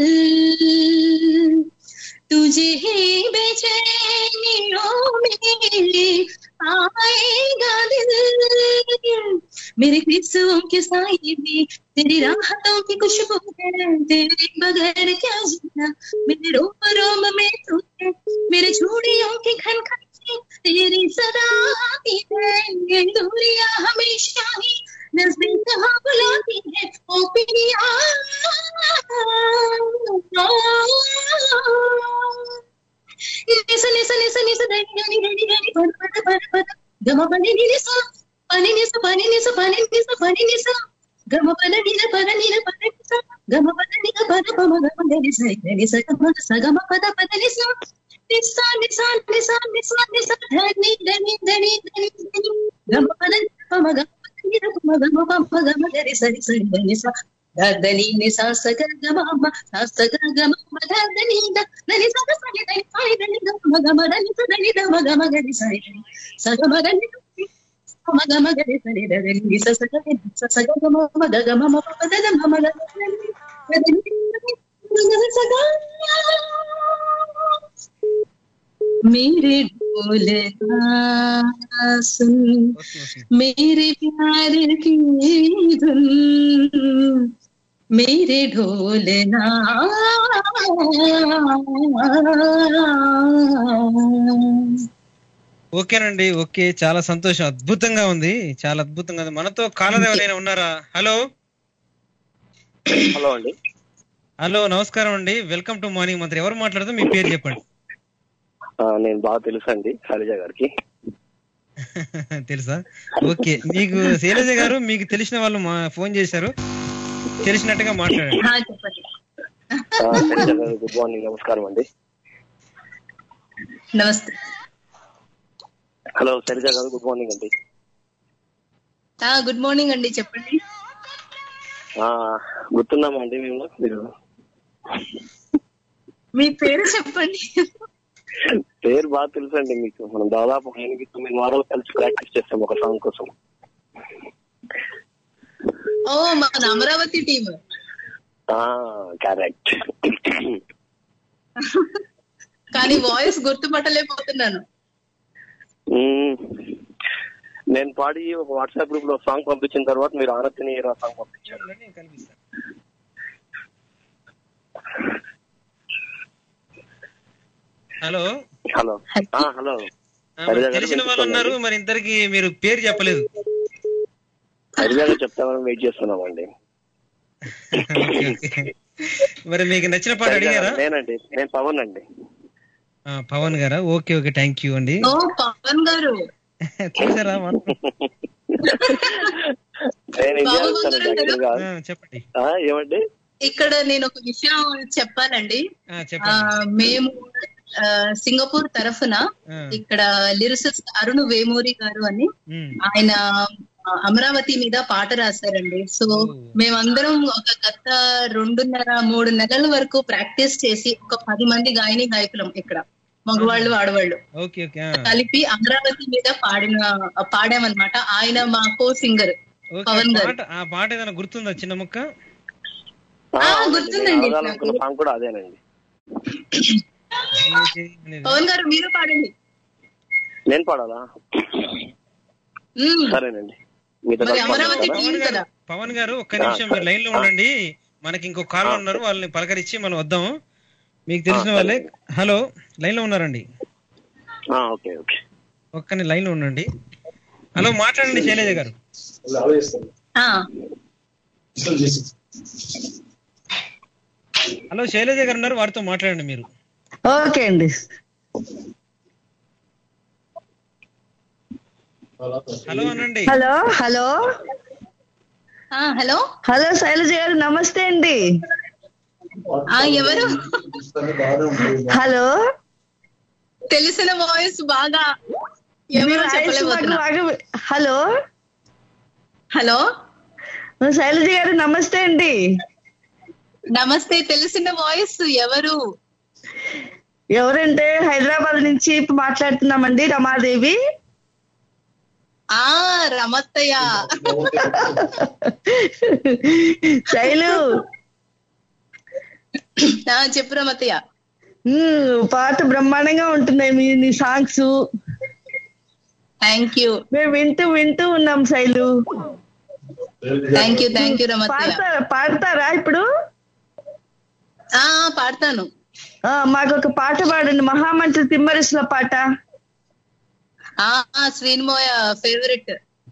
तुझे ही बेचैनियों में आएगा दिल मेरे किस्सों के साए में तेरी राहतों की खुशबू है तेरे बगैर क्या जीना मेरे रोम रोम में तू है मेरे झूड़ियों की खन खन से तेरी सदा आती है ये दूरियां हमेशा ही नजदीक हाँ बुलाती है ओ पिया నిస నిస నిస నిస దని దని దని దని పద పద పద పద గమ పని నిస పని నిస పని నిస పని నిస పని నిస గమ పద నిల పద నిల పద నిస గమ పద నిల పద పమ గమ గని స గని స గమ స గమ పద పద నిస నిస నిస నిస నిస నిస ధని ధని ధని ధని ధని గమ పద పమ గమ పద నిల పమ గమ పమ గమ గరి సరి సరి గని స దని నిస స గ గమ మ స స గ గమ మ ధ దని ద దని స గ స గ దని సాయి దని గమ గమ దని స దని ద మ గమ గరి సరి దని స గమ దని మ గమ గరి సరి ద దని ని స స గ ని స స గ గమ మ గ గమ మ ప ద ద మ మ గ దని దని స గ मेरे ढोल सुन मेरे प्यार की धुन मेरे ढोल ना ఓకేనండి ఓకే చాలా సంతోషం అద్భుతంగా ఉంది చాలా అద్భుతంగా ఉంది మనతో కాలర్ ఎవరైనా ఉన్నారా హలో హలో అండి హలో నమస్కారం అండి వెల్కమ్ టు మార్నింగ్ మంత్రి ఎవరు మాట్లాడుతూ మీ పేరు చెప్పండి ఆ, నేను బాగా తెలుసు అండి శైలజ గారికి తెలుసా ఓకే మీకు శైలజ గారు మీకు తెలిసిన వాళ్ళు మా ఫోన్ చేశారు తెలిసినట్టుగా మాట్లాడండి చెప్పండి ఆ, శైలజ గారు గుడ్ మార్నింగ్ నమస్కారం అండి నమస్తే హలో శైలజ గారు గుడ్ మార్నింగ్ అండి ఆ, గుడ్ మార్నింగ్ అండి చెప్పండి ఆ, గుర్తున్నామా అండి మేము మీరు మీ పేరు చెప్పండి పేరు బాగా తెలుసు అండి మీకు మనం దాదాపు ఒక ఎనిమిది తొమ్మిది వారాలు కలిసి ప్రాక్టీస్ చేస్తాం ఒక సాంగ్ కోసం ఓ మన అమరావతి టీమ్ కరెక్ట్ కానీ వాయిస్ గుర్తుపట్టలేకపోతున్నాను నేను పాడి ఒక వాట్సాప్ గ్రూప్ లో సాంగ్ పంపించిన తర్వాత మీరు ఆనతిని సాంగ్ పంపించారు హలో హలో ఆ, హలో ఆ, మరి తెలిసిన వాళ్ళు ఉన్నారు మరి ఇంతరికి మీరు పేరు చెప్పలేదు సరిగా చెప్తామని వెయిట్ చేస్తున్నామండి ఓకే, ఓకే. మరి మీకు నచ్చిన పాట అడిగారా నేనండి నేను పవన్ అండి ఆ, పవన్ గారా ఓకే ఓకే థ్యాంక్ యూ అండి ఓ పవన్ గారు చూసారా మనం? నేను ఇండియా బాబు వస్తానండి గారు యాక్చువల్ గా ఆ, చెప్పండి ఆ, ఏమండి ఇక్కడ నేను ఒక విషయం చెప్పాలండి ఆ, ఆ, చెప్పండి మేము ఆ, సింగపూర్ తరఫున ఆ, ఇక్కడ లిరిసిస్ట్ అరుణ్ వేమూరి గారు అని ఉమ్, ఆయన ఆ, అమరావతి మీద పాట రాశారండి సో మేమందరం ఒక గత రెండున్నర మూడు నెలల వరకు ప్రాక్టీస్ చేసి ఒక పది మంది గాయని గాయకులం ఇక్కడ మగవాళ్ళు ఆడవాళ్ళు ఓకే ఓకే ఆ, కలిపి అమరావతి మీద పాడిన పాడామన్నమాట ఆయన మా కో సింగర్ ఓకే పవన్ ఆ గారు పాట ఆ పాట ఏదైనా గుర్తుందా చిన్న ముక్క ఆ, ఆ, అవునండి. గుర్తుందండి నేను అడగాలనుకున్న సాంగ్ కూడా అదేనండి పవన్ గారు మీరు పాడండి నేను పాడాలా మ్మ్. సరేనండి మీతో మరి కలిసి అమరావతి పాడతారా? టీం కదా పవన్ గారు ఒక్క నిమిషం మీరు లైన్ లో ఉండండి మనకి ఇంకో కాల్ ఉన్నారు వాళ్ళని పలకరించి మనం వద్దాము మీకు తెలిసిన ఆ, వాళ్ళే హలో లైన్ లో ఉన్నారండి ఆ, ఓకే ఓకే ఒక్కని లైన్ లో ఉండండి హలో మాట్లాడండి శైలజ గారు ఆ, హలో శైలజ గారు ఉన్నారు వారితో మాట్లాడండి మీరు ఓకే అండి హలో అనండి హలో హలో ఆ, హలో హలో శైలజ గారు నమస్తే అండి ఆ, ఎవరు హలో తెలిసిన వాయిస్ బాగా మీ ఎవరు వాయిస్ మాకు చెప్పలేకపోతున్నా బాగా- హలో హలో శైలజ గారు నమస్తే అండి నమస్తే తెలిసిన వాయిస్ ఎవరు ఎవరంటే హైదరాబాద్ నుంచి మాట్లాడుతున్నామండి రమాదేవి ఆ రమత్తయ్య శైలు ఆ, చెప్పు రమత్తయ్య ఉమ్, పాట బ్రహ్మాండంగా ఉంటున్నాయి మీ నీ సాంగ్స్ థ్యాంక్ యూ మేము వింటూ వింటూ ఉన్నాం Sailu thank you thank you రమత్తయ్య పాడతారా పాడతారా ఇప్పుడు ఆ పాడతాను ఆ, మాకు ఒక పాట పాడండి మహామంత్రి తిమ్మరిసుల పాట ఆ ఆ, శ్రీనిమోయ ఫేవరెట్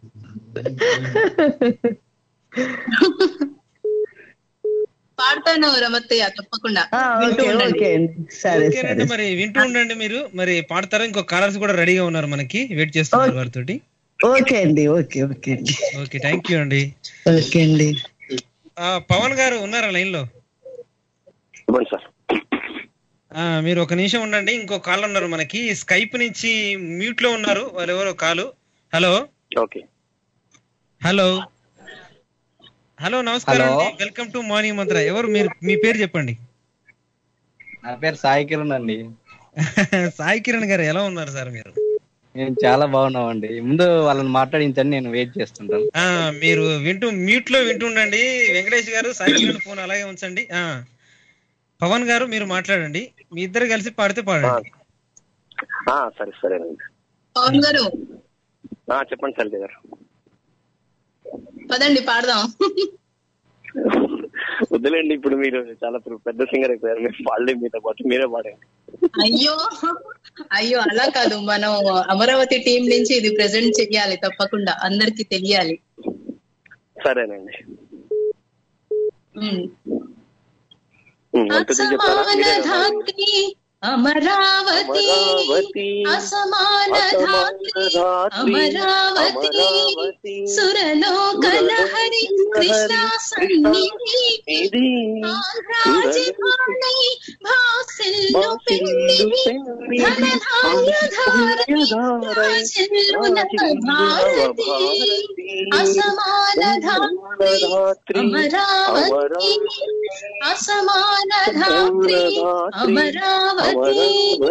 పాడతాను రమత్తయ్య తప్పకుండా ఆ, వింటూ ఓకే ఉండండి. ఓకే అండి సరే ఓకేనండి సరే మరి వింటూ ఉండండి మీరు మరి పాడతారా ఇంకో కాలర్స్ కూడా రెడీగా ఉన్నారు మనకి వెయిట్ చేస్తున్నారు వారితోటి ఓకే అండి ఓకే ఓకే అండి ఓకే థ్యాంక్ యూ అండి ఓకే అండి ఆ, పవన్ గారు ఉన్నారా లైన్ లో ఇవ్వండి సార్ ఆ, మీరు ఒక నిమిషం ఉండండి ఇంకో కాల్ ఉన్నారు మనకి స్కైప్ నుంచి మ్యూట్ లో ఉన్నారు వాళ్ళు ఎవరో call hello okay hello hello నమస్కారం హలో. అండి వెల్కమ్ టు మార్నింగ్ మంత్ర ఎవరు మీరు మీ పేరు చెప్పండి నా పేరు సాయి కిరణ్ అండి సాయి కిరణ్ గారు ఎలా ఉన్నారు సార్ మీరు మేము చాలా బాగున్నామండి ముందు వాళ్ళని మాట్లాడించండి నేను వెయిట్ చేస్తుంటాను ఆ మీరు వింటూ మ్యూట్ లో వింటూ ఉండండి వెంకటేష్ గారు సాయి కిరణ్ ఫోన్ అలాగే ఉంచండి ఆ పవన్ గారు మీరు మాట్లాడండి మీ ఇద్దరు కలిసి పాడితే పాడండి ఆ, సరే సరేనండి పవన్ గారు ఆ, చెప్పండి శైలజ గారు పదండి పాడదాం వద్దులేండి ఇప్పుడు మీరు చాలా పెద్ద సింగర్ అయిపోయారు మీరు పాడలేదు మీతో పాటు మీరే పాడండి అయ్యో అయ్యో అలా కాదు మనం అమరావతి టీం నుంచి ఇది ప్రెజెంట్ చెయ్యాలి తప్పకుండా అందరికి తెలియాలి సరేనండి ఉమ్. ఉమ్, ఎంత చెప్తారా అసమాన మీరే ధాత్రి అమరావతి అమరావతి, అసమాన ధాత్రి అసమాన అమరావతి అమరావతి, సురలోక లహరి కృష్ణ సన్నిధి రాజధాని భాసిల్లు పెన్నిధి ధనధాన్యధారై రాజల్లున భారతి అసమాన ధాత్రి అమరావతి అసమాన ధాత్రి అమరావతి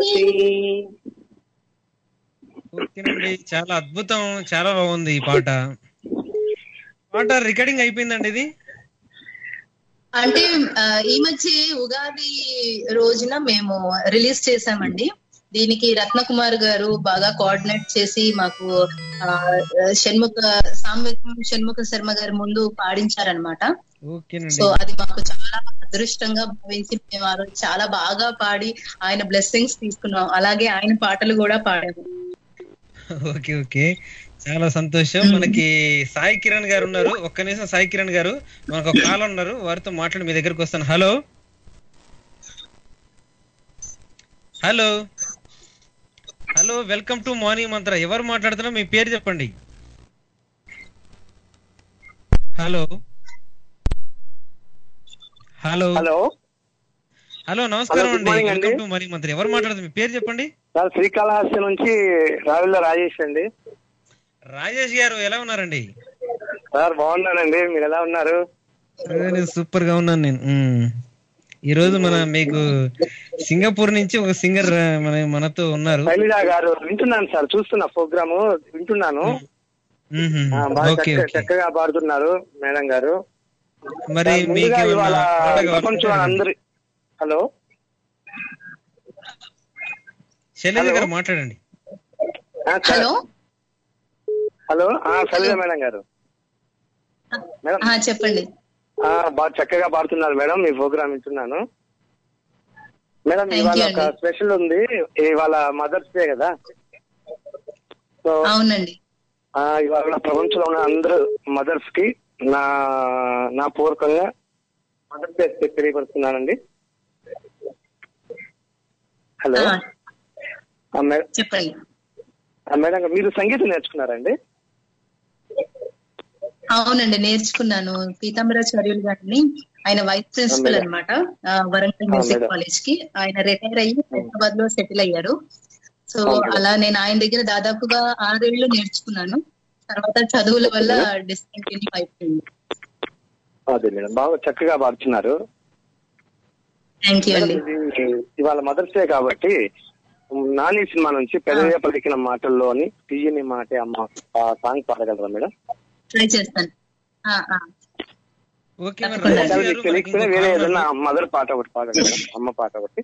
ఓకేనండి చాలా అద్భుతం చాలా బాగుంది ఈ పాట పాట రికార్డింగ్ అయిపోయిందండి ఇది అంటే ఆ, ఈ మధ్య ఉగాది రోజున మేము రిలీజ్ చేసామండి దీనికి రత్నకుమార్ గారు బాగా కోఆర్డినేట్ చేసి మాకు ఆ, షణ్ముఖ సామ్యకం షణ్ముఖ శర్మ గారి ముందు పాడించారనమాట ఓకేనండి సో అది మాకు చాలా అదృష్టంగా భావించి మేము ఆ రోజు చాలా బాగా పాడి ఆయన బ్లెస్సింగ్స్ తీసుకున్నాం అలాగే ఆయన పాటలు కూడా పాడాము ఓకే ఓకే చాలా సంతోషం మనకి సాయి కిరణ్ గారు ఉన్నారు ఒక్క నిమిషం సాయి కిరణ్ గారు మనకు ఒక కాల్ ఉన్నారు వారితో మాట్లాడి మీ దగ్గరకు వస్తాను hello hello hello welcome to morning Mantra ఎవరు మాట్లాడుతున్నారు మీ పేరు చెప్పండి హలో హలో హలో హలో నమస్కారం Hello, good అండి morning అండి. వెల్కమ్ టు మార్నింగ్ మంత్ర ఎవరు మాట్లాడుతున్నారు మీ పేరు చెప్పండి సార్ శ్రీకాళహస్తి నుంచి రావిల్ల రాజేష్ అండి రాజేష్ గారు ఎలా ఉన్నారండి సార్ బాగున్నానండి మీరు ఎలా ఉన్నారు నేను సూపర్ గా ఉన్నాను నేను మ్మ్. ఈ రోజు మన మీకు సింగపూర్ నుంచి ఒక సింగర్ మన మనతో ఉన్నారు శైలజ గారు వింటున్నాను సార్ చూస్తున్నా ప్రోగ్రామ్ వింటున్నాను మ్మ్. ఆ, బాగా ఓకే చక్క- ఓకే చక్కగా పాడుతున్నారు మేడం గారు మరి సార్, మీకు ముందుగా ఏమన్నా ఇవాళ పాట కావాలా? ప్రపంచం అందరి హలో శైలజ హలో. గారు మాట్లాడండి ఆ, సార్. హలో హలో ఆ, శైలజ మేడం గారు మేడం ఆ, చెప్పండి ఆ, బాగా చక్కగా పాడుతున్నారు మేడం మీ ప్రోగ్రామ్ వింటున్నాను మేడం Thank ఇవాళ you ఒక అండి. స్పెషల్ ఉంది ఇవాళ మదర్స్ డే కదా సో అవునండి ఆ, ఇవాళ ప్రపంచంలో ఉన్న అందరు మదర్స్ కి నా నా పూర్వకంగా మదర్స్ డే తెలియపరుస్తున్నానండి హలో ఆ, ఆ, మే- చెప్పండి ఆ, మేడం గారు, మీరు సంగీతం నేర్చుకున్నారండి అవునండి నేర్చుకున్నాను పీతాంబరాచార్యులు గారిని ఆయన వైస్ ప్రిన్సిపల్ మేడం. అనమాట వరంగల్ ఆ, మ్యూజిక్ మేడం. కాలేజ్ కి ఆయన రిటైర్ అయ్యి హైదరాబాద్ లో సెటిల్ అయ్యారు సో ఆ, మేడం. అలా నేను ఆయన దగ్గర దాదాపుగా ఆరేళ్లు నేర్చుకున్నాను తర్వాత చదువుల వల్ల డిస్కంటిన్యూ అయిపోయింది అదే మేడం బాగా చక్కగా పాడుతున్నారు థ్యాంక్ యూ అండి మేడం, ఇది ఇవాళ మదర్స్ డే కాబట్టి నాని సినిమా నుంచి పెదవిగా పలికిన మాటల్లో అని తీయని మాటే అమ్మ ఆ సాంగ్ పాడగలరా మేడం ట్రై చేస్తాను ఆ, ఆ. ఓకే మరి తప్పకుండా. రాజేష్ గారు మీకు మనకి తెలియకపోతే ఇంకో వేరే కాల్ ఏదైనా ఉన్నారు. మదర్ పాట ఒకటి పాడండి మేడం అమ్మ పాట ఒకటి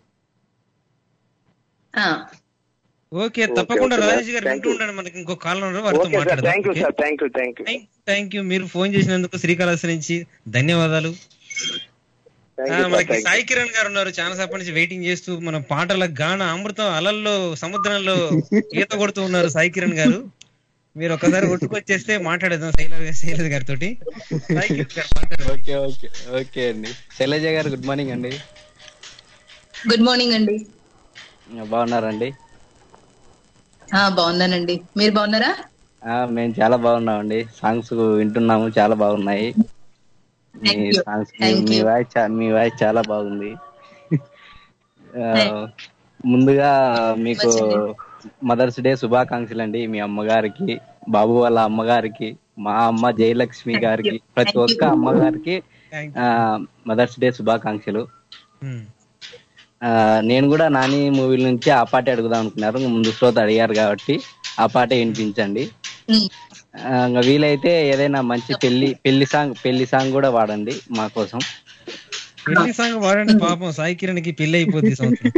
ఆ. ఓకే తప్పకుండా ఓకే, రాజేష్ గారు thank వింటూ you. ఉండండి మనకి ఇంకో కాల్ ఉన్నారు వారితో ఓకే సార్ మాట్లాడదాం thank you okay? Sir thank you thank you thank you మీరు ఫోన్ చేసినందుకు శ్రీకాళహస్తి నుంచి ధన్యవాదాలు థ్యాంక్ ఆ, యూ సార్ మనకి థ్యాంక్ సాయి కిరణ్ గారు ఉన్నారు చాలా సేపటి నుంచి వెయిటింగ్ చేస్తూ మన పాటల గాన అమృతం అలల్లో సముద్రంలో ఈత కొడుతూ ఉన్నారు సాయి కిరణ్ గారు మీరు ఒకసారి కొట్టుకొచ్చేస్తే మాట్లాడేద్దాం శైలజ శైలజ గారితో సాయి కిరణ్ గారు మాట్లాడండి ఓకే ఓకే ఓకే అండి శైలజ గారు గుడ్ మార్నింగ్ అండి గుడ్ మార్నింగ్ అండి బాగున్నారండి ఆ బాగున్నానండి మీరు బాగున్నారా ఆ, మేము చాలా బాగున్నామండి సాంగ్స్ వింటున్నాము చాలా బాగున్నాయి మీ Thank you. సాంగ్స్ Thank మీ you. వాయిస్ చా- మీ వాయిస్ చాలా బాగుంది ఆ, ముందుగా మీకు మంచిది. మదర్స్ డే శుభాకాంక్షలు అండి మీ అమ్మగారికి బాబు వాళ్ళ అమ్మగారికి మా అమ్మ జయలక్ష్మి Thank గారికి you. ప్రతి Thank ఒక్క you. అమ్మగారికి Thank మదర్స్ డే శుభాకాంక్షలు Hmm. ఆ, నేను కూడా నాని మూవీల నుంచి ఆ పాట అడుగుదాం అనుకున్నారు ముందు శ్రోత అడిగారు కాబట్టి ఆ పాటే వినిపించండి ఉమ్. ఆ, ఇంకా వీలైతే ఏదైనా మంచి పెళ్లి పెళ్లి సాంగ్ పెళ్లి సాంగ్ కూడా వాడండి మా కోసం పెళ్లి సాంగ్ వాడండి పాపం సాయి కిరణ్ కి పెళ్లి అయిపోద్ది ఈ సంవత్సరం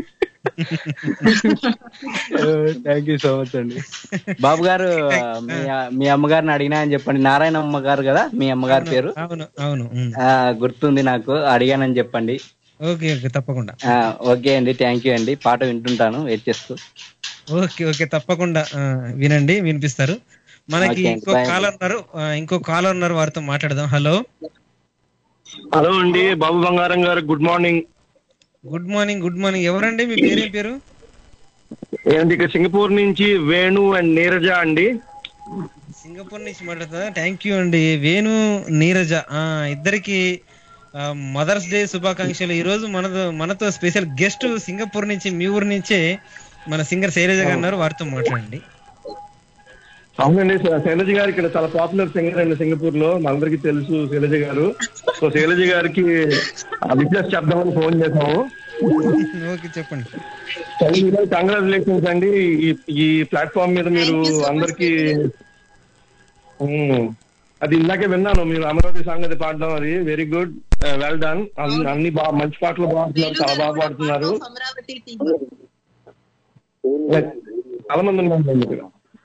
థ్యాంక్ యూ సో మచ్ అండి బాబు గారు మీ మీ అమ్మగారిని అడిగినా అని చెప్పండి నారాయణ అమ్మ గారు కదా మీ అమ్మగారి పేరు అవును అవును ఉమ్. ఆ, గుర్తుంది నాకు అడిగానని చెప్పండి ఓకే ఓకే తప్పకుండా ఆ, ఓకే అండి థ్యాంక్ యూ అండి పాట వింటుంటాను వెయిట్ చేస్తూ ఓకే ఓకే తప్పకుండా ఆ, వినండి వినిపిస్తారు మనకి ఓకే, ఇంకో bye. కాలర్ ఉన్నారు ఆ, ఇంకో కాలర్ ఉన్నారు వారితో మాట్లాడదాం హలో హలో అండి బాబు బంగారం గారు good morning good morning good morning ఎవరండి మీ పేరేం పేరు ఏంటి ఇక్కడ సింగపూర్ నుంచి వేణు అండ్ నీరజ అండి సింగపూర్ నుంచి మాట్లాడుతున్నా థ్యాంక్ యూ అండి వేణు నీరజ ఆ, ఇద్దరికి మదర్స్ డే శుభాకాంక్షలు ఈ రోజు మనతో మనతో స్పెషల్ గెస్ట్ సింగపూర్ నుంచి మీ ఊరు నుంచే మన సింగర్ శైలజ గారు ఉన్నారు వారితో మాట్లాడండి అవునండి శ- శైలజ గారు ఇక్కడ చాలా పాపులర్ సింగర్ అండి సింగపూర్ లో మనందరికీ తెలుసు శైలజ గారు సో శైలజ గారికి విజ్ఞస్ చెప్దామని ఫోన్ చేసాము ఓకే చెప్పండి కంగ్రాచులేషన్స్ అండి ఈ ఈ ప్లాట్ఫామ్ మీద మీరు అందరికి అది ఇందాకే విన్నాను మీరు అమరావతి సాంగ్ అది పాడడం అది వెరీ గుడ్ వెల్ డన్ అన్ని బాగా మంచి పాటలు పాడుతున్నారు చాలా బాగా పాడుతున్నారు అమరావతి చాలా మంది ఉన్నారు ఇక్కడ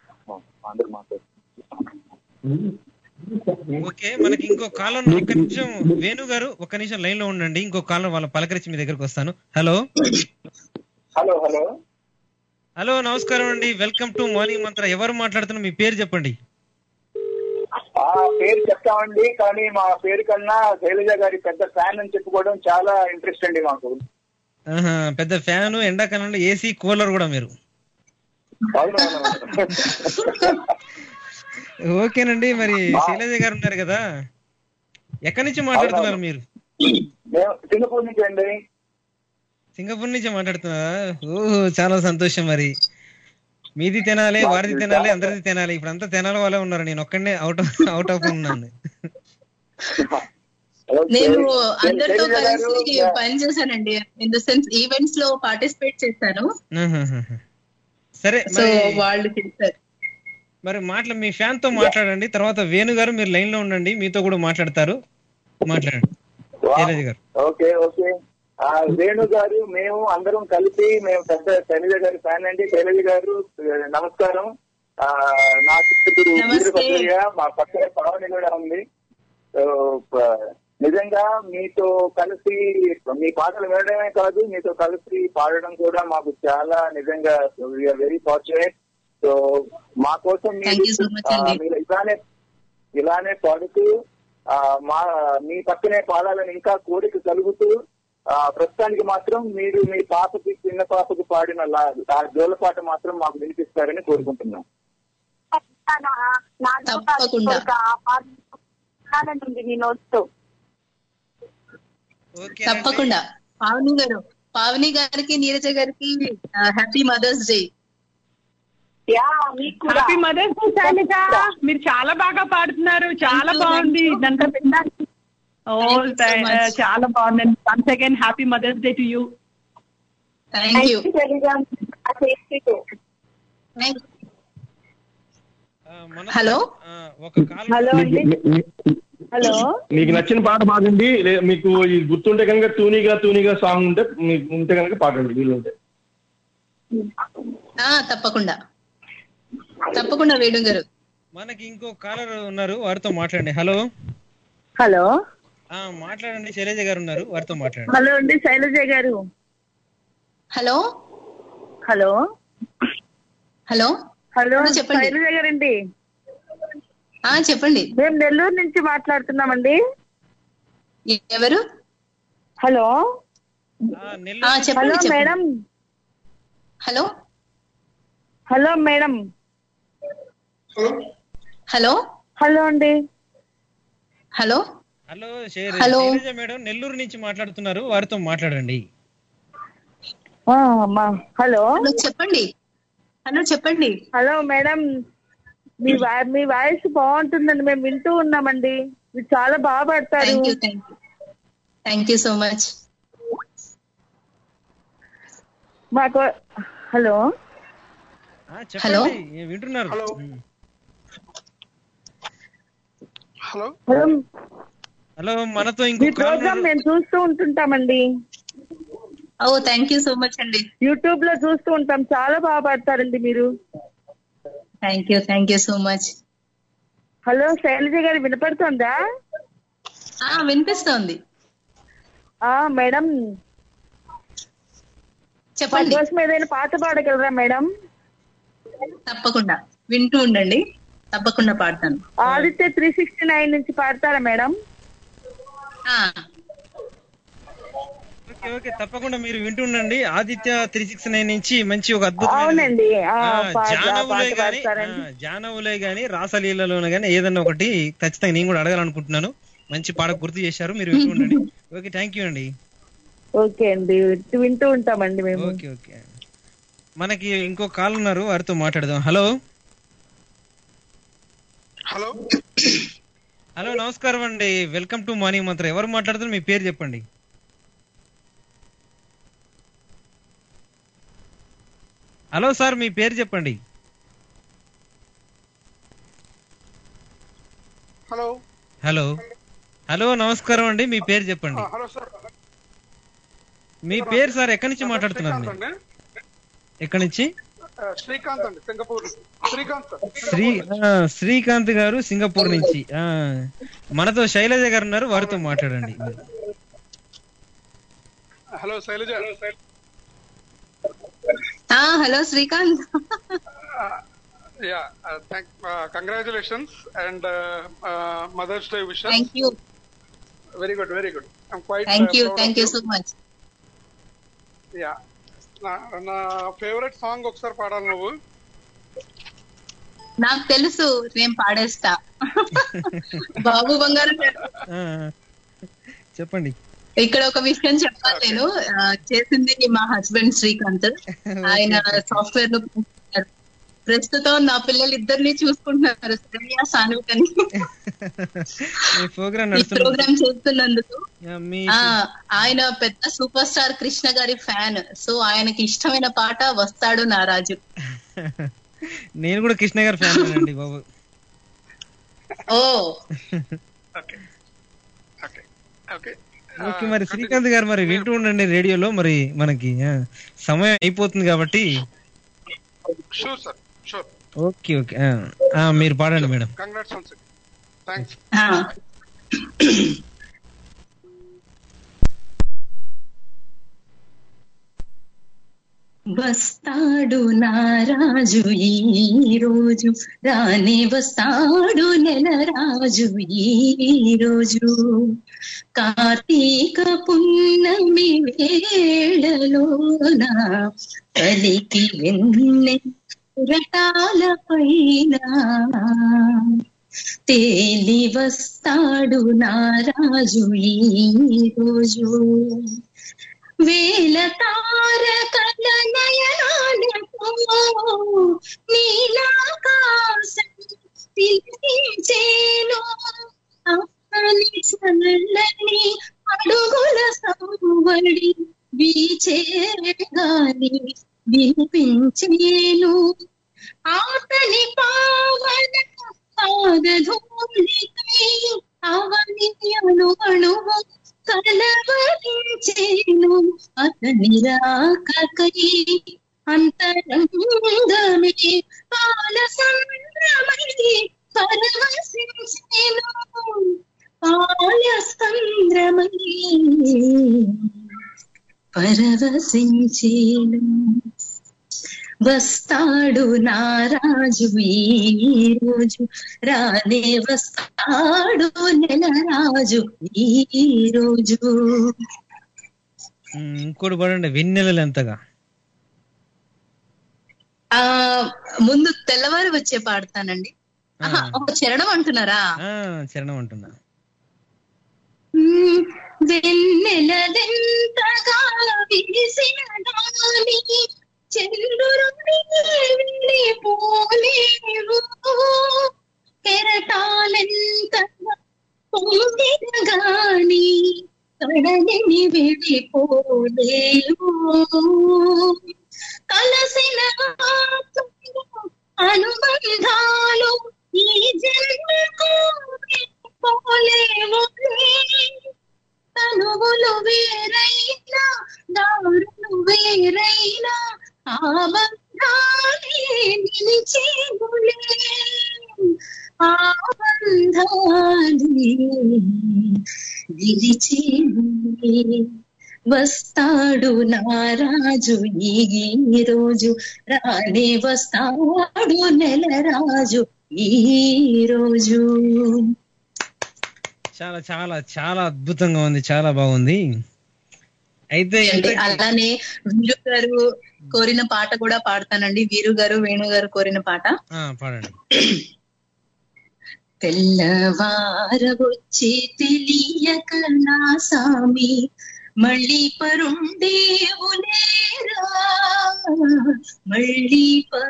ఓకే మనకి ఇంకో కాలర్ ఒక్క నిమిషం వేణు గారు ఒక్క నిమిషం లైన్ లో ఉండండి ఇంకో కాలర్ వాళ్ళ పలకరించి మీ దగ్గరకు వస్తాను హలో హలో హలో హలో నమస్కారం అండి వెల్కమ్ టు మార్నింగ్ మంత్ర ఎవరు మాట్లాడుతున్నారు మీ పేరు చెప్పండి ఆ పేరు చెప్తామండి కానీ మా పేరు కన్నా శైలజ గారి పెద్ద ఫ్యాన్ అని చెప్పుకోవడం చాలా ఇంట్రెస్ట్ అండి మాకు ఆహా, పెద్ద ఫ్యాన్ ఎండాకాలంలో ఏసీ కూలర్ కూడా మీరు ఓకేనండి మరి శైలజ గారు ఉన్నారు కదా ఎక్కడి నుంచి మాట్లాడుతున్నారు మీరు మేము సింగపూర్ నుంచి అండి సింగపూర్ నుంచి మాట్లాడుతున్నారా ఓహో చాలా సంతోషం మరి మీది తినాలి వారిది తినాలి అందరిది తినాలి ఇప్పుడు అంతా తినాలి వాళ్ళే ఉన్నారు నేను ఒక్కడే అవుట్ ఆఫ్ అవుట్ ఆఫ్ ఉన్నాను నేను అందరితో శైలజ గారు, కలిసి పని చేశానండి ఇన్ ద సెన్స్ ఈవెంట్స్ లో పార్టిసిపేట్ చేశాను ఆహాహాహా. సరే సో మరి వాళ్ళు చేశారు మరి మాట్లా మీ ఫ్యాన్ తో మాట్లాడండి తర్వాత వేణు గారు మీరు లైన్ లో ఉండండి మీతో కూడా మాట్లాడతారు మాట్లాడండి శైలజ గారు ఓకే ఓకే ఆ వేణు గారు మేము అందరం కలిసి మేము పెద్ద శైలజ గారి ఫ్యాన్ అండి శైలజ గారు నమస్కారం ఆ నా చిత్తూరు వీరభద్రయ్య మా పక్కన పవని కూడా ఉంది సో, ప- నిజంగా మీతో కలిసి మీ పాటలు వినడమే కాదు మీతో కలిసి పాడడం కూడా మాకు చాలా నిజంగా వీఆర్ వెరీ ఫార్చునేట్ సో మా కోసం Thank you so మీరు much ఆ, అండి. మీరు ఇలానే ఇలానే పాడుతూ ఆ, మా మీ పక్కనే పాడాలని ఇంకా కోరిక కలుగుతూ ఆ, ప్రస్తుతానికి మాత్రం మీరు మీ పాపకి చిన్న పాపకి పాడిన లా- ఆ జోల పాట మాత్రం మాకు వినిపిస్తారని కోరుకుంటున్నాం తప్పకుండా మీ నోట్స్ తో తప్పకుండా పావని గారు పావని గారికి నీరజ గారికి happy Mother's Day happy Mother's Day Sailaja మీరు చాలా బాగా పాడుతున్నారు చాలా బాగుంది ఇదంతా వినడానికి ఓ చాలా బాగుందండి once again happy Mother's Day to you thank you hello hello అండి హలో మీకు నచ్చిన పాట పాడండి లే- మీకు ఇది గుర్తుంటే కనుక తూనిగా తూనిగా సాంగ్ ఉంటే మీకు ఉంటే కనుక పాడండి వీలుంటే ఆ, తప్పకుండా తప్పకుండా వేణు గారు మనకి ఇంకో కాలర్ ఉన్నారు వారితో మాట్లాడండి హలో హలో ఆ మాట్లాడండి శైలజ గారు ఉన్నారు వారితో మాట్లాడండి హలో అండి శైలజ గారు hello hello hello hello hello, చెప్పండి. శైలజ గారండి ఆ చెప్పండి మేము నెల్లూరు నుంచి మాట్లాడుతున్నామండి ఎవరు హలో ఆ, చెప్పండి హలో చెప్పండి. Madam hello hello madam hello hello అండి హలో హలో శైల- హలో. శైలజ మేడం నెల్లూరు నుంచి మాట్లాడుతున్నారు వారితో మాట్లాడండి ఆ, అమ్మా హలో హలో చెప్పండి హలో చెప్పండి హలో మేడం మీ వా- మీ వాయిస్ బాగుంటుందండి మేము వింటూ ఉన్నామండి మీరు చాలా బాగా పాడతారు thank you thank you thank you so much మాకు హలో ఆ, చెప్పండి ఏ, వింటున్నారు ఉమ్. హలో హలో మనతో మీ ఇంకో కాలర్ ప్రోగ్రామ్ మేము చూస్తూ ఉంటుంటామండి ఓ థ్యాంక్ యూ సో మచ్ అండి యూట్యూబ్ లో చూస్తూ ఉంటాం చాలా బాగా పాడతారండి మీరు thank you thank you so much hello Sailaja గారు వినపడుతుందా ఆ వినిపిస్తోంది ఆ మేడం చెప్పండి మా కోసం ఏదైనా పాట పాడగలరా మేడం తప్పకుండా వింటూ ఉండండి తప్పకుండా పాడతాను ఆదిత్య త్రీ సిక్స్టీ నైన్ నుంచి పాడతారా మేడం ఆ, ఓకే ఓకే తప్పకుండా మీరు వింటుండండి ఆదిత్య త్రీ సిక్స్ నైన్ నుంచి మంచి ఒక అద్భుతమైన అవునండి ఆ, ఆ, పాట- జానవులే పాట గాని పాడతారండి ఆ, జానవులే గాని రాసలీలలోన గాని ఏదన్నా ఒకటి ఖచ్చితంగా నేను కూడా అడగాలనుకుంటున్నాను మంచి పాట గుర్తు చేశారు మీరు వింటూ ఉండండి ఓకే థ్యాంక్ యూ అండి ఓకే అండి వింటూ ఉంటామండి మేము ఓకే ఓకే మనకి ఇంకో కాల్ ఉన్నారు వారితో మాట్లాడదాం హలో హలో హలో నమస్కారం అండి వెల్కమ్ టు మార్నింగ్ మంత్ర ఎవరు మాట్లాడుతున్నారు మీ పేరు చెప్పండి హలో సార్ మీ పేరు చెప్పండి హలో హలో హలో నమస్కారం అండి మీ పేరు చెప్పండి హలో సార్ మీ పేరు సార్ ఎక్కడి నుంచి మాట్లాడుతున్నారు శ్రీకాంత్ మీరు అండి ఎక్కడి నుంచి ఆ, శ్రీకాంత్ అండి సింగపూర్ శ్రీకాంత్ సార్ శ్రీ ఆ, శ్రీకాంత్ గారు సింగపూర్ నుంచి ఆ మనతో శైలజ గారు ఉన్నారు వారితో మాట్లాడండి హలో శైలజ ఆ, hello Srikanth yeah thank congratulations and Mother's Day wishes thank you very good very good I'm quite thank you thank you so much yeah నా ఫేవరెట్ సాంగ్ ఒకసారి పాడాలి నువ్వు నాకు తెలుసు నేను పాడేస్తా బాబు బంగారం ఆ, చెప్పండి ఇక్కడ ఒక విషయం చెప్పాలి నేను ఆ, చేసింది మా హస్బెండ్ శ్రీకాంత్ ఆయన సాఫ్ట్వేర్ లో పనిచేస్తున్నారు. ప్రస్తుతం నా పిల్లలు ఇద్దరిని చూసుకుంటున్నారు శ్రేయ సానుక్ అని మీ ప్రోగ్రామ్ ఈ నడుస్తున్నప్పుడు ప్రోగ్రామ్ చేస్తున్నందుకు ఆ, మీ ఆ ఆయన పెద్ద సూపర్ స్టార్ కృష్ణ గారి ఫ్యాన్ సో ఆయనకి ఇష్టమైన పాట వస్తాడు నారాజు నేను కూడా కృష్ణ గారి ఫ్యాన్ అండి బాబు ఓ ఓకే ఓకే మరి శ్రీకాంత్ గారు మరి వింటూ ఉండండి రేడియోలో మరి మనకి ఆ, సమయం అయిపోతుంది కాబట్టి sure sir sure okay okay ఆ, ఆ, మీరు పాడండి మేడం కంగ్రాట్స్ వన్స్ థ్యాంక్స్ వస్తాడు నారాజు ఈ రోజు రానే వస్తాడు నెల రాజు ఈ రోజు కార్తీక పున్నమి వేళలోన కలికి వెన్నె రటాల పైన తేలి వస్తాడు నారాజు ఈ రోజు వేల తారకల నయనాలతో నీలాకాశం తిలకించేను అప్పని చల్లని అడుగుల సంవడి వీచే గాలి వినిపించేను ఆతని పావన పాదధూళికై అవని అణు అణువు కలవరించేను అతని రాకకై అంతరంగమే పాల సంద్రమై పరవశించేను పాల సంద్రమై పరవశించేను వస్తాడు నారాజు ఈ రోజు రానే వస్తాడు నెల రాజు ఈ రోజు ఉమ్, ఇంకోటి పాడండి వెన్నెలలు ఎంతగా ఆ ముందు తెల్లవారు వచ్చే పాడతానండి ఆహా, ఒక చరణం అంటున్నారా ఆ, చరణం అంటున్నా మ్మ్. వెన్నెలదెంతగా విరిసిన గాలి చంద్రుని వెళ్ళిపోలేవు కెరటాలెంతగా పొందిన గాని కడలిని వెళ్ళిపోలేవు కలసిన ఆత్మలు, అనుబంధాలు ఈ జన్మకు పోలేవు తనువులు వేరైనా దారు బంధాలే నిలిచేనులే ఆ బంధాలే నిలిచేనులే వస్తాడు నారాజు ఈ రోజు రానే వస్తాడు నెల రాజు ఈ రోజు చాలా చాలా చాలా అద్భుతంగా ఉంది చాలా బాగుంది అయితే అంటే ఇంతకీ- అలానే వీరు గారు కోరిన పాట కూడా పాడతానండి వీరు గారు వేణు గారు కోరిన పాట ఆ, పాడండి తెల్లవారవొచ్చి తెలియక నా సామి మళ్ళీ పరుండేవులేరా మళ్ళీ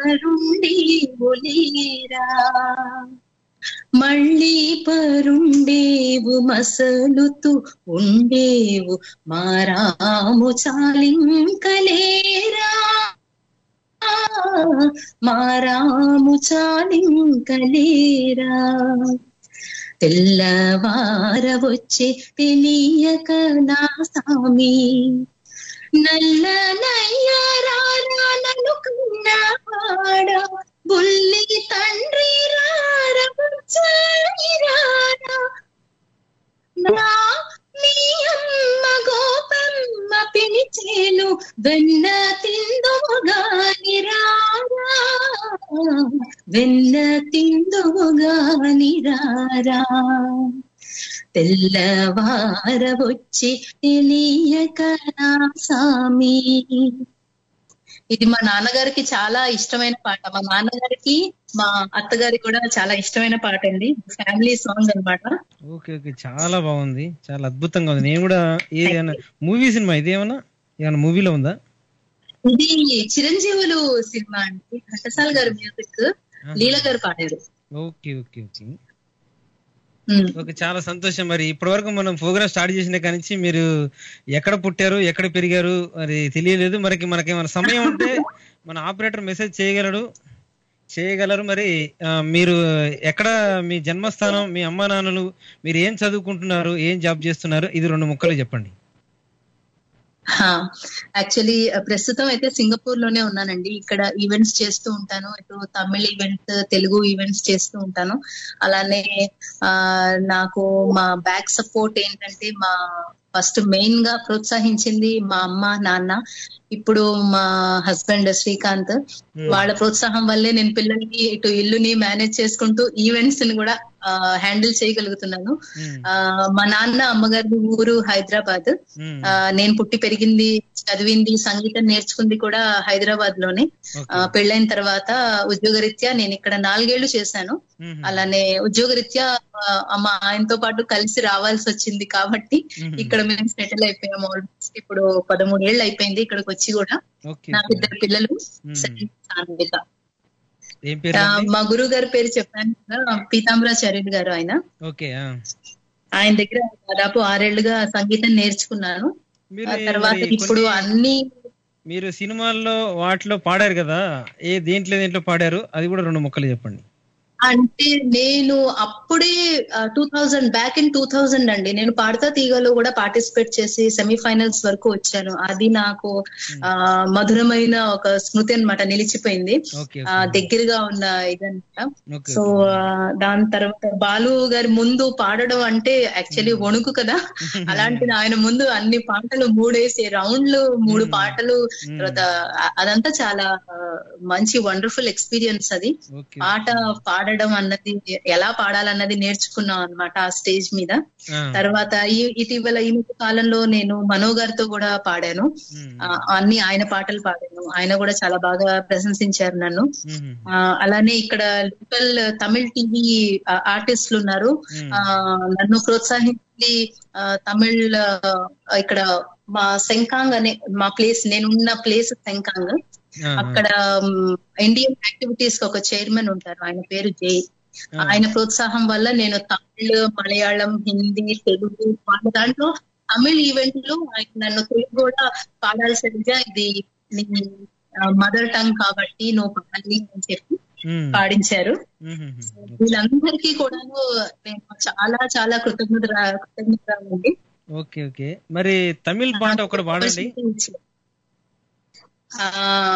పరుండేవులేరా మళ్ళీ పరుండేవు మసలుతూ ఉండేవు మారాము చాలింకలేరా మారాము చాలింకలేరా తెల్లవారవొచ్చే తెలియక నా సామి నల్ల నయ్యారాను కన్నవాడ బుల్లి తండ్రి రారా నా మీ అమ్మ గోపమ్మ పిలిచేను వెన్న తిందువుగాని రారా వెన్న తిందువుగాని రారా తెల్లవారవొచ్చి తెలియక నా సామి ఇది మా నాన్నగారికి చాలా ఇష్టమైన పాట మా నాన్నగారికి మా అత్తగారికి కూడా చాలా ఇష్టమైన పాట అండి ఫ్యామిలీ సాంగ్ అన్నమాట ఓకే ఓకే చాలా బాగుంది చాలా అద్భుతంగా ఉంది నేను కూడా ఏదైనా మూవీ సినిమా ఇదేమన్నా ఏమైనా మూవీలో ఉందా ఇది చిరంజీవులు సినిమా అండి ఘంటసాల గారు మ్యూజిక్ లీల గారు పాడారు ఓకే ఓకే ఓకే ఓకే చాలా సంతోషం మరి ఇప్పటి వరకు మనం ప్రోగ్రామ్ స్టార్ట్ చేసిన కాడి నుంచి మీరు ఎక్కడ పుట్టారు ఎక్కడ పెరిగారు మరి తెలియలేదు మరికి మనకి ఏమైనా సమయం ఉంటే మన ఆపరేటర్ మెసేజ్ చేయగలడు చేయగలరు మరి ఆ, మీరు ఎక్కడ మీ జన్మస్థానం మీ అమ్మా నాన్నలు మీరు ఏం చదువుకుంటున్నారు ఏం జాబ్ చేస్తున్నారు ఇది రెండు ముక్కలు చెప్పండి యాక్చువల్లీ ప్రస్తుతం అయితే సింగపూర్ లోనే ఉన్నానండి ఇక్కడ ఈవెంట్స్ చేస్తూ ఉంటాను ఇటు తమిళ్ ఈవెంట్స్ తెలుగు ఈవెంట్స్ చేస్తూ ఉంటాను అలానే ఆ నాకు మా బ్యాక్ సపోర్ట్ ఏంటంటే మా ఫస్ట్ మెయిన్ గా ప్రోత్సహించింది మా అమ్మ నాన్న ఇప్పుడు మా హస్బెండ్ శ్రీకాంత్ వాళ్ళ ప్రోత్సాహం వల్లే నేను పిల్లల్ని ఇటు ఇల్లుని మేనేజ్ చేసుకుంటూ ఈవెంట్స్ ని కూడా హ్యాండిల్ చేయగలుగుతున్నాను ఆ, మా నాన్న అమ్మగారి ఊరు హైదరాబాద్ ఆ, నేను పుట్టి పెరిగింది చదివింది సంగీతం నేర్చుకుంది కూడా హైదరాబాద్ లోనే ఆ, పెళ్ళైన తర్వాత ఉద్యోగరీత్యా నేను ఇక్కడ నాలుగేళ్లు చేశాను అలానే ఉద్యోగరీత్యా ఆ, మా ఆయనతో పాటు కలిసి రావాల్సి వచ్చింది కాబట్టి ఇక్కడ మేము సెటిల్ అయిపోయాము ఆల్మోస్ట్ ఇప్పుడు పదమూడేళ్ళు అయిపోయింది ఇక్కడికి వచ్చి కూడా ఓకే నాకు ఇద్దరు పిల్లలు సైన్స్, సాన్విత ఏం పేరు ఆ, మా గురువు గారి పేరు చెప్పాను కదా పీతాంబరాచార్యులు గారు ఆయన ఓకే ఆ. ఆయన దగ్గర దాదాపు ఆరేళ్లుగా సంగీతం నేర్చుకున్నాను మీరు ఆ తర్వాత మరి ఇప్పుడు కొన్ని- అన్ని మీరు సినిమాల్లో వాటిలో పాడారు కదా ఏ దేంట్లో దేంట్లో పాడారు అది కూడా రెండు ముక్కలు చెప్పండి అంటే నేను అప్పుడే two thousand back in two thousand అండి నేను పాడతా తీగలో కూడా పార్టిసిపేట్ చేసి సెమీఫైనల్స్ వరకు వచ్చాను అది నాకు ఆ, మధురమైన ఒక స్మృతి అన్నమాట నిలిచిపోయింది ఓకే ఆ, దగ్గరగా ఉన్న ఇదన్నమాట ఓకే సో ఆ, దాని తర్వాత బాలు గారి ముందు పాడడం అంటే యాక్చువల్లీ వణుకు కదా అలాంటిది ఆయన ముందు అన్ని పాటలు మూడేసి రౌండ్లు మూడు పాటలు తర్వాత అ- అదంతా చాలా ఆ, మంచి వండర్ఫుల్ ఎక్స్పీరియన్స్ అది పాట పాడడం అన్నది ఎలా పాడాలన్నది నేర్చుకున్నాం అన్నమాట ఆ స్టేజ్ మీద ఆ. తర్వాత ఈ- ఇటీవల ఈ మధ్య కాలంలో నేను మనో గారితో కూడా పాడాను ఆ, అన్ని ఆయన పాటలు పాడాను ఆయన కూడా చాలా బాగా ప్రశంసించారు నన్ను ఆ, అలానే ఇక్కడ లోకల్ తమిళ్ టీవీ ఆర్టిస్టులు ఉన్నారు ఆ, నన్ను ప్రోత్సహించి ఆ, తమిళ్ ఆ, ఇక్కడ మా శంకాంగ్ అనే మా ప్లేస్ నేనున్న ప్లేస్ శంకాంగ్ అక్కడ ఇండియన్ యాక్టివిటీస్ కి ఒక చైర్మన్ ఉంటారు ఆయన పేరు జై ఆయన ప్రోత్సాహం వల్ల నేను తమిళ్ మలయాళం హిందీ తెలుగు వాళ్ళ దాంట్లో తమిళ్ ఈవెంట్ లో ఆయన నన్ను తెలుగు కూడా పాడాల్సిందిగా ఇది నీ మదర్ టంగ్ కాబట్టి నువ్వు పాడాలి అని చెప్పి పాడించారు వీళ్ళందరికీ కూడాను నేను చాలా చాలా కృతజ్ఞత కృతజ్ఞత ఓకే ఓకే మరి తమిళ్ పాట ఒకటి పాడండి ఆ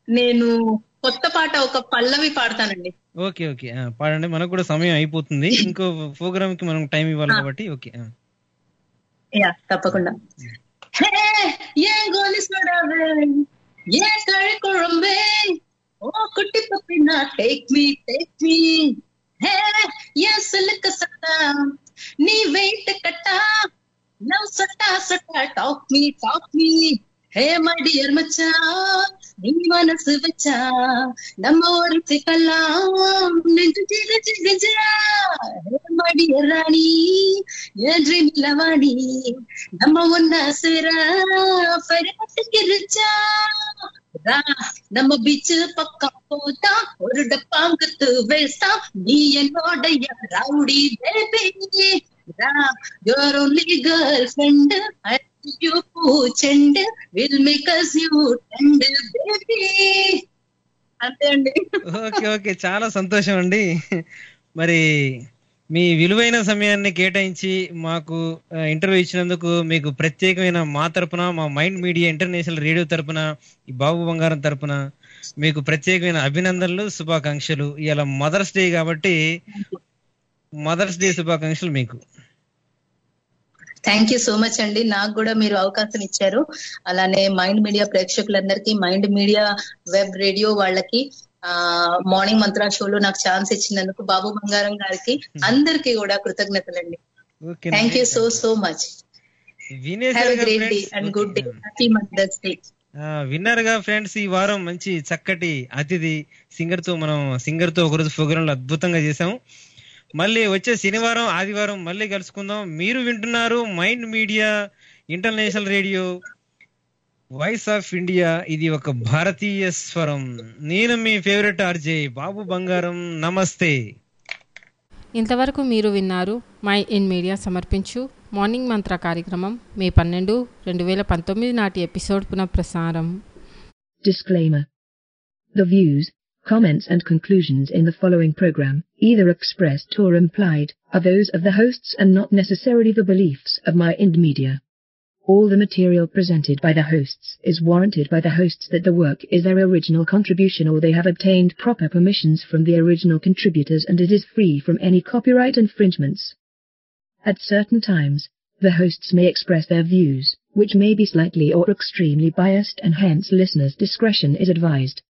నేను కొత్త పాట ఒక పల్లవి పాడతానండి ఓకే ఓకే ఆ, పాడండి మనకు కూడా సమయం అయిపోతుంది ఇంకో ప్రోగ్రామ్ కి మనం టైం ఇవ్వాలి కాబట్టి ఓకే ఆ. యా తప్పకుండా హే ఏ గోలి సొడవే ఏ కరి కుழம்பే ఓ కుట్టి పప్పిన take me take me hey ఏ సిల్క్ సట్టా నీ వెయిట్ కట్టా లవ్ సట్టా సట్టా talk me talk me hey my dear మచ్చా நீ மனசு வச்சா நம்ம ஒரு சிக்கலாம் நெஞ்சு சில சிரிச்சா மடிய ராணி என் ட்ரீம் லவாணி நம்ம ஒன்னா சேர பெருமட்டுக்கிருச்சா நம்ம பீச்சு பக்கம் போதா ஒரு டப்பாங்கத்து வேஸ்டா நீ என்னோட rowdy baby Your only girlfriend, I you పూచండ్ will make us you tender baby అంతే అండి ఓకే ఓకే చాలా సంతోషం అండి మరి మీ విలువైన సమయాన్ని కేటాయించి మాకు ఆ, ఇంటర్వ్యూ ఇచ్చినందుకు మీకు ప్రత్యేకమైన మా తరపున మా మైండ్ మీడియా ఇంటర్నేషనల్ రేడియో తరపున ఈ బాబు బంగారం తరపున మీకు ప్రత్యేకమైన అభినందనలు శుభాకాంక్షలు ఇవాళ మదర్స్ డే కాబట్టి మదర్స్ డే శుభాకాంక్షలు మీకు థ్యాంక్ యూ సో మచ్ అండి నాకు కూడా మీరు అవకాశం ఇచ్చారు అలానే మైండ్ మీడియా ప్రేక్షకులందరికీ మైండ్ మీడియా వెబ్ రేడియో వాళ్ళకి ఆ మార్నింగ్ మంత్రా షోలో నాకు ఛాన్స్ ఇచ్చినందుకు బాబు బంగారం గారికి అందరికీ కూడా కృతజ్ఞతలండి okay thank you so so much have వినేశారు a great day and good day happy Mother's Day winner గా ఫ్రెండ్స్ ఈ వారం మంచి చక్కటి అతిథి సింగర్ తో మనం సింగర్ తో ఒకరోజు ప్రోగ్రాంలు అద్భుతంగా చేసాం మళ్ళీ వచ్చే శనివారం ఆదివారం మళ్ళీ కలుసుకుందాం మీరు వింటున్నారు mind media international radio voice of India ఇది ఒక భారతీయ స్వరం నేను మీ ఫేవరెట్ ఆర్జే బాబు బంగారం నమస్తే ఇంతవరకు మీరు విన్నారు మై ఇన్ మీడియా సమర్పించు మార్నింగ్ మంత్ర కార్యక్రమం మే పన్నెండు రెండు వేల పంతొమ్మిది నాటి ఎపిసోడ్ పునఃప్రసారం Disclaimer. The views, comments and conclusions in the following program, either expressed or implied, are those of the hosts and not necessarily the beliefs of my Ind Media. All the material presented by the hosts is warranted by the hosts that the work is their original contribution or they have obtained proper permissions from the original contributors and it is free from any copyright infringements. At certain times, the hosts may express their views, which may be slightly or extremely biased and hence listeners' discretion is advised.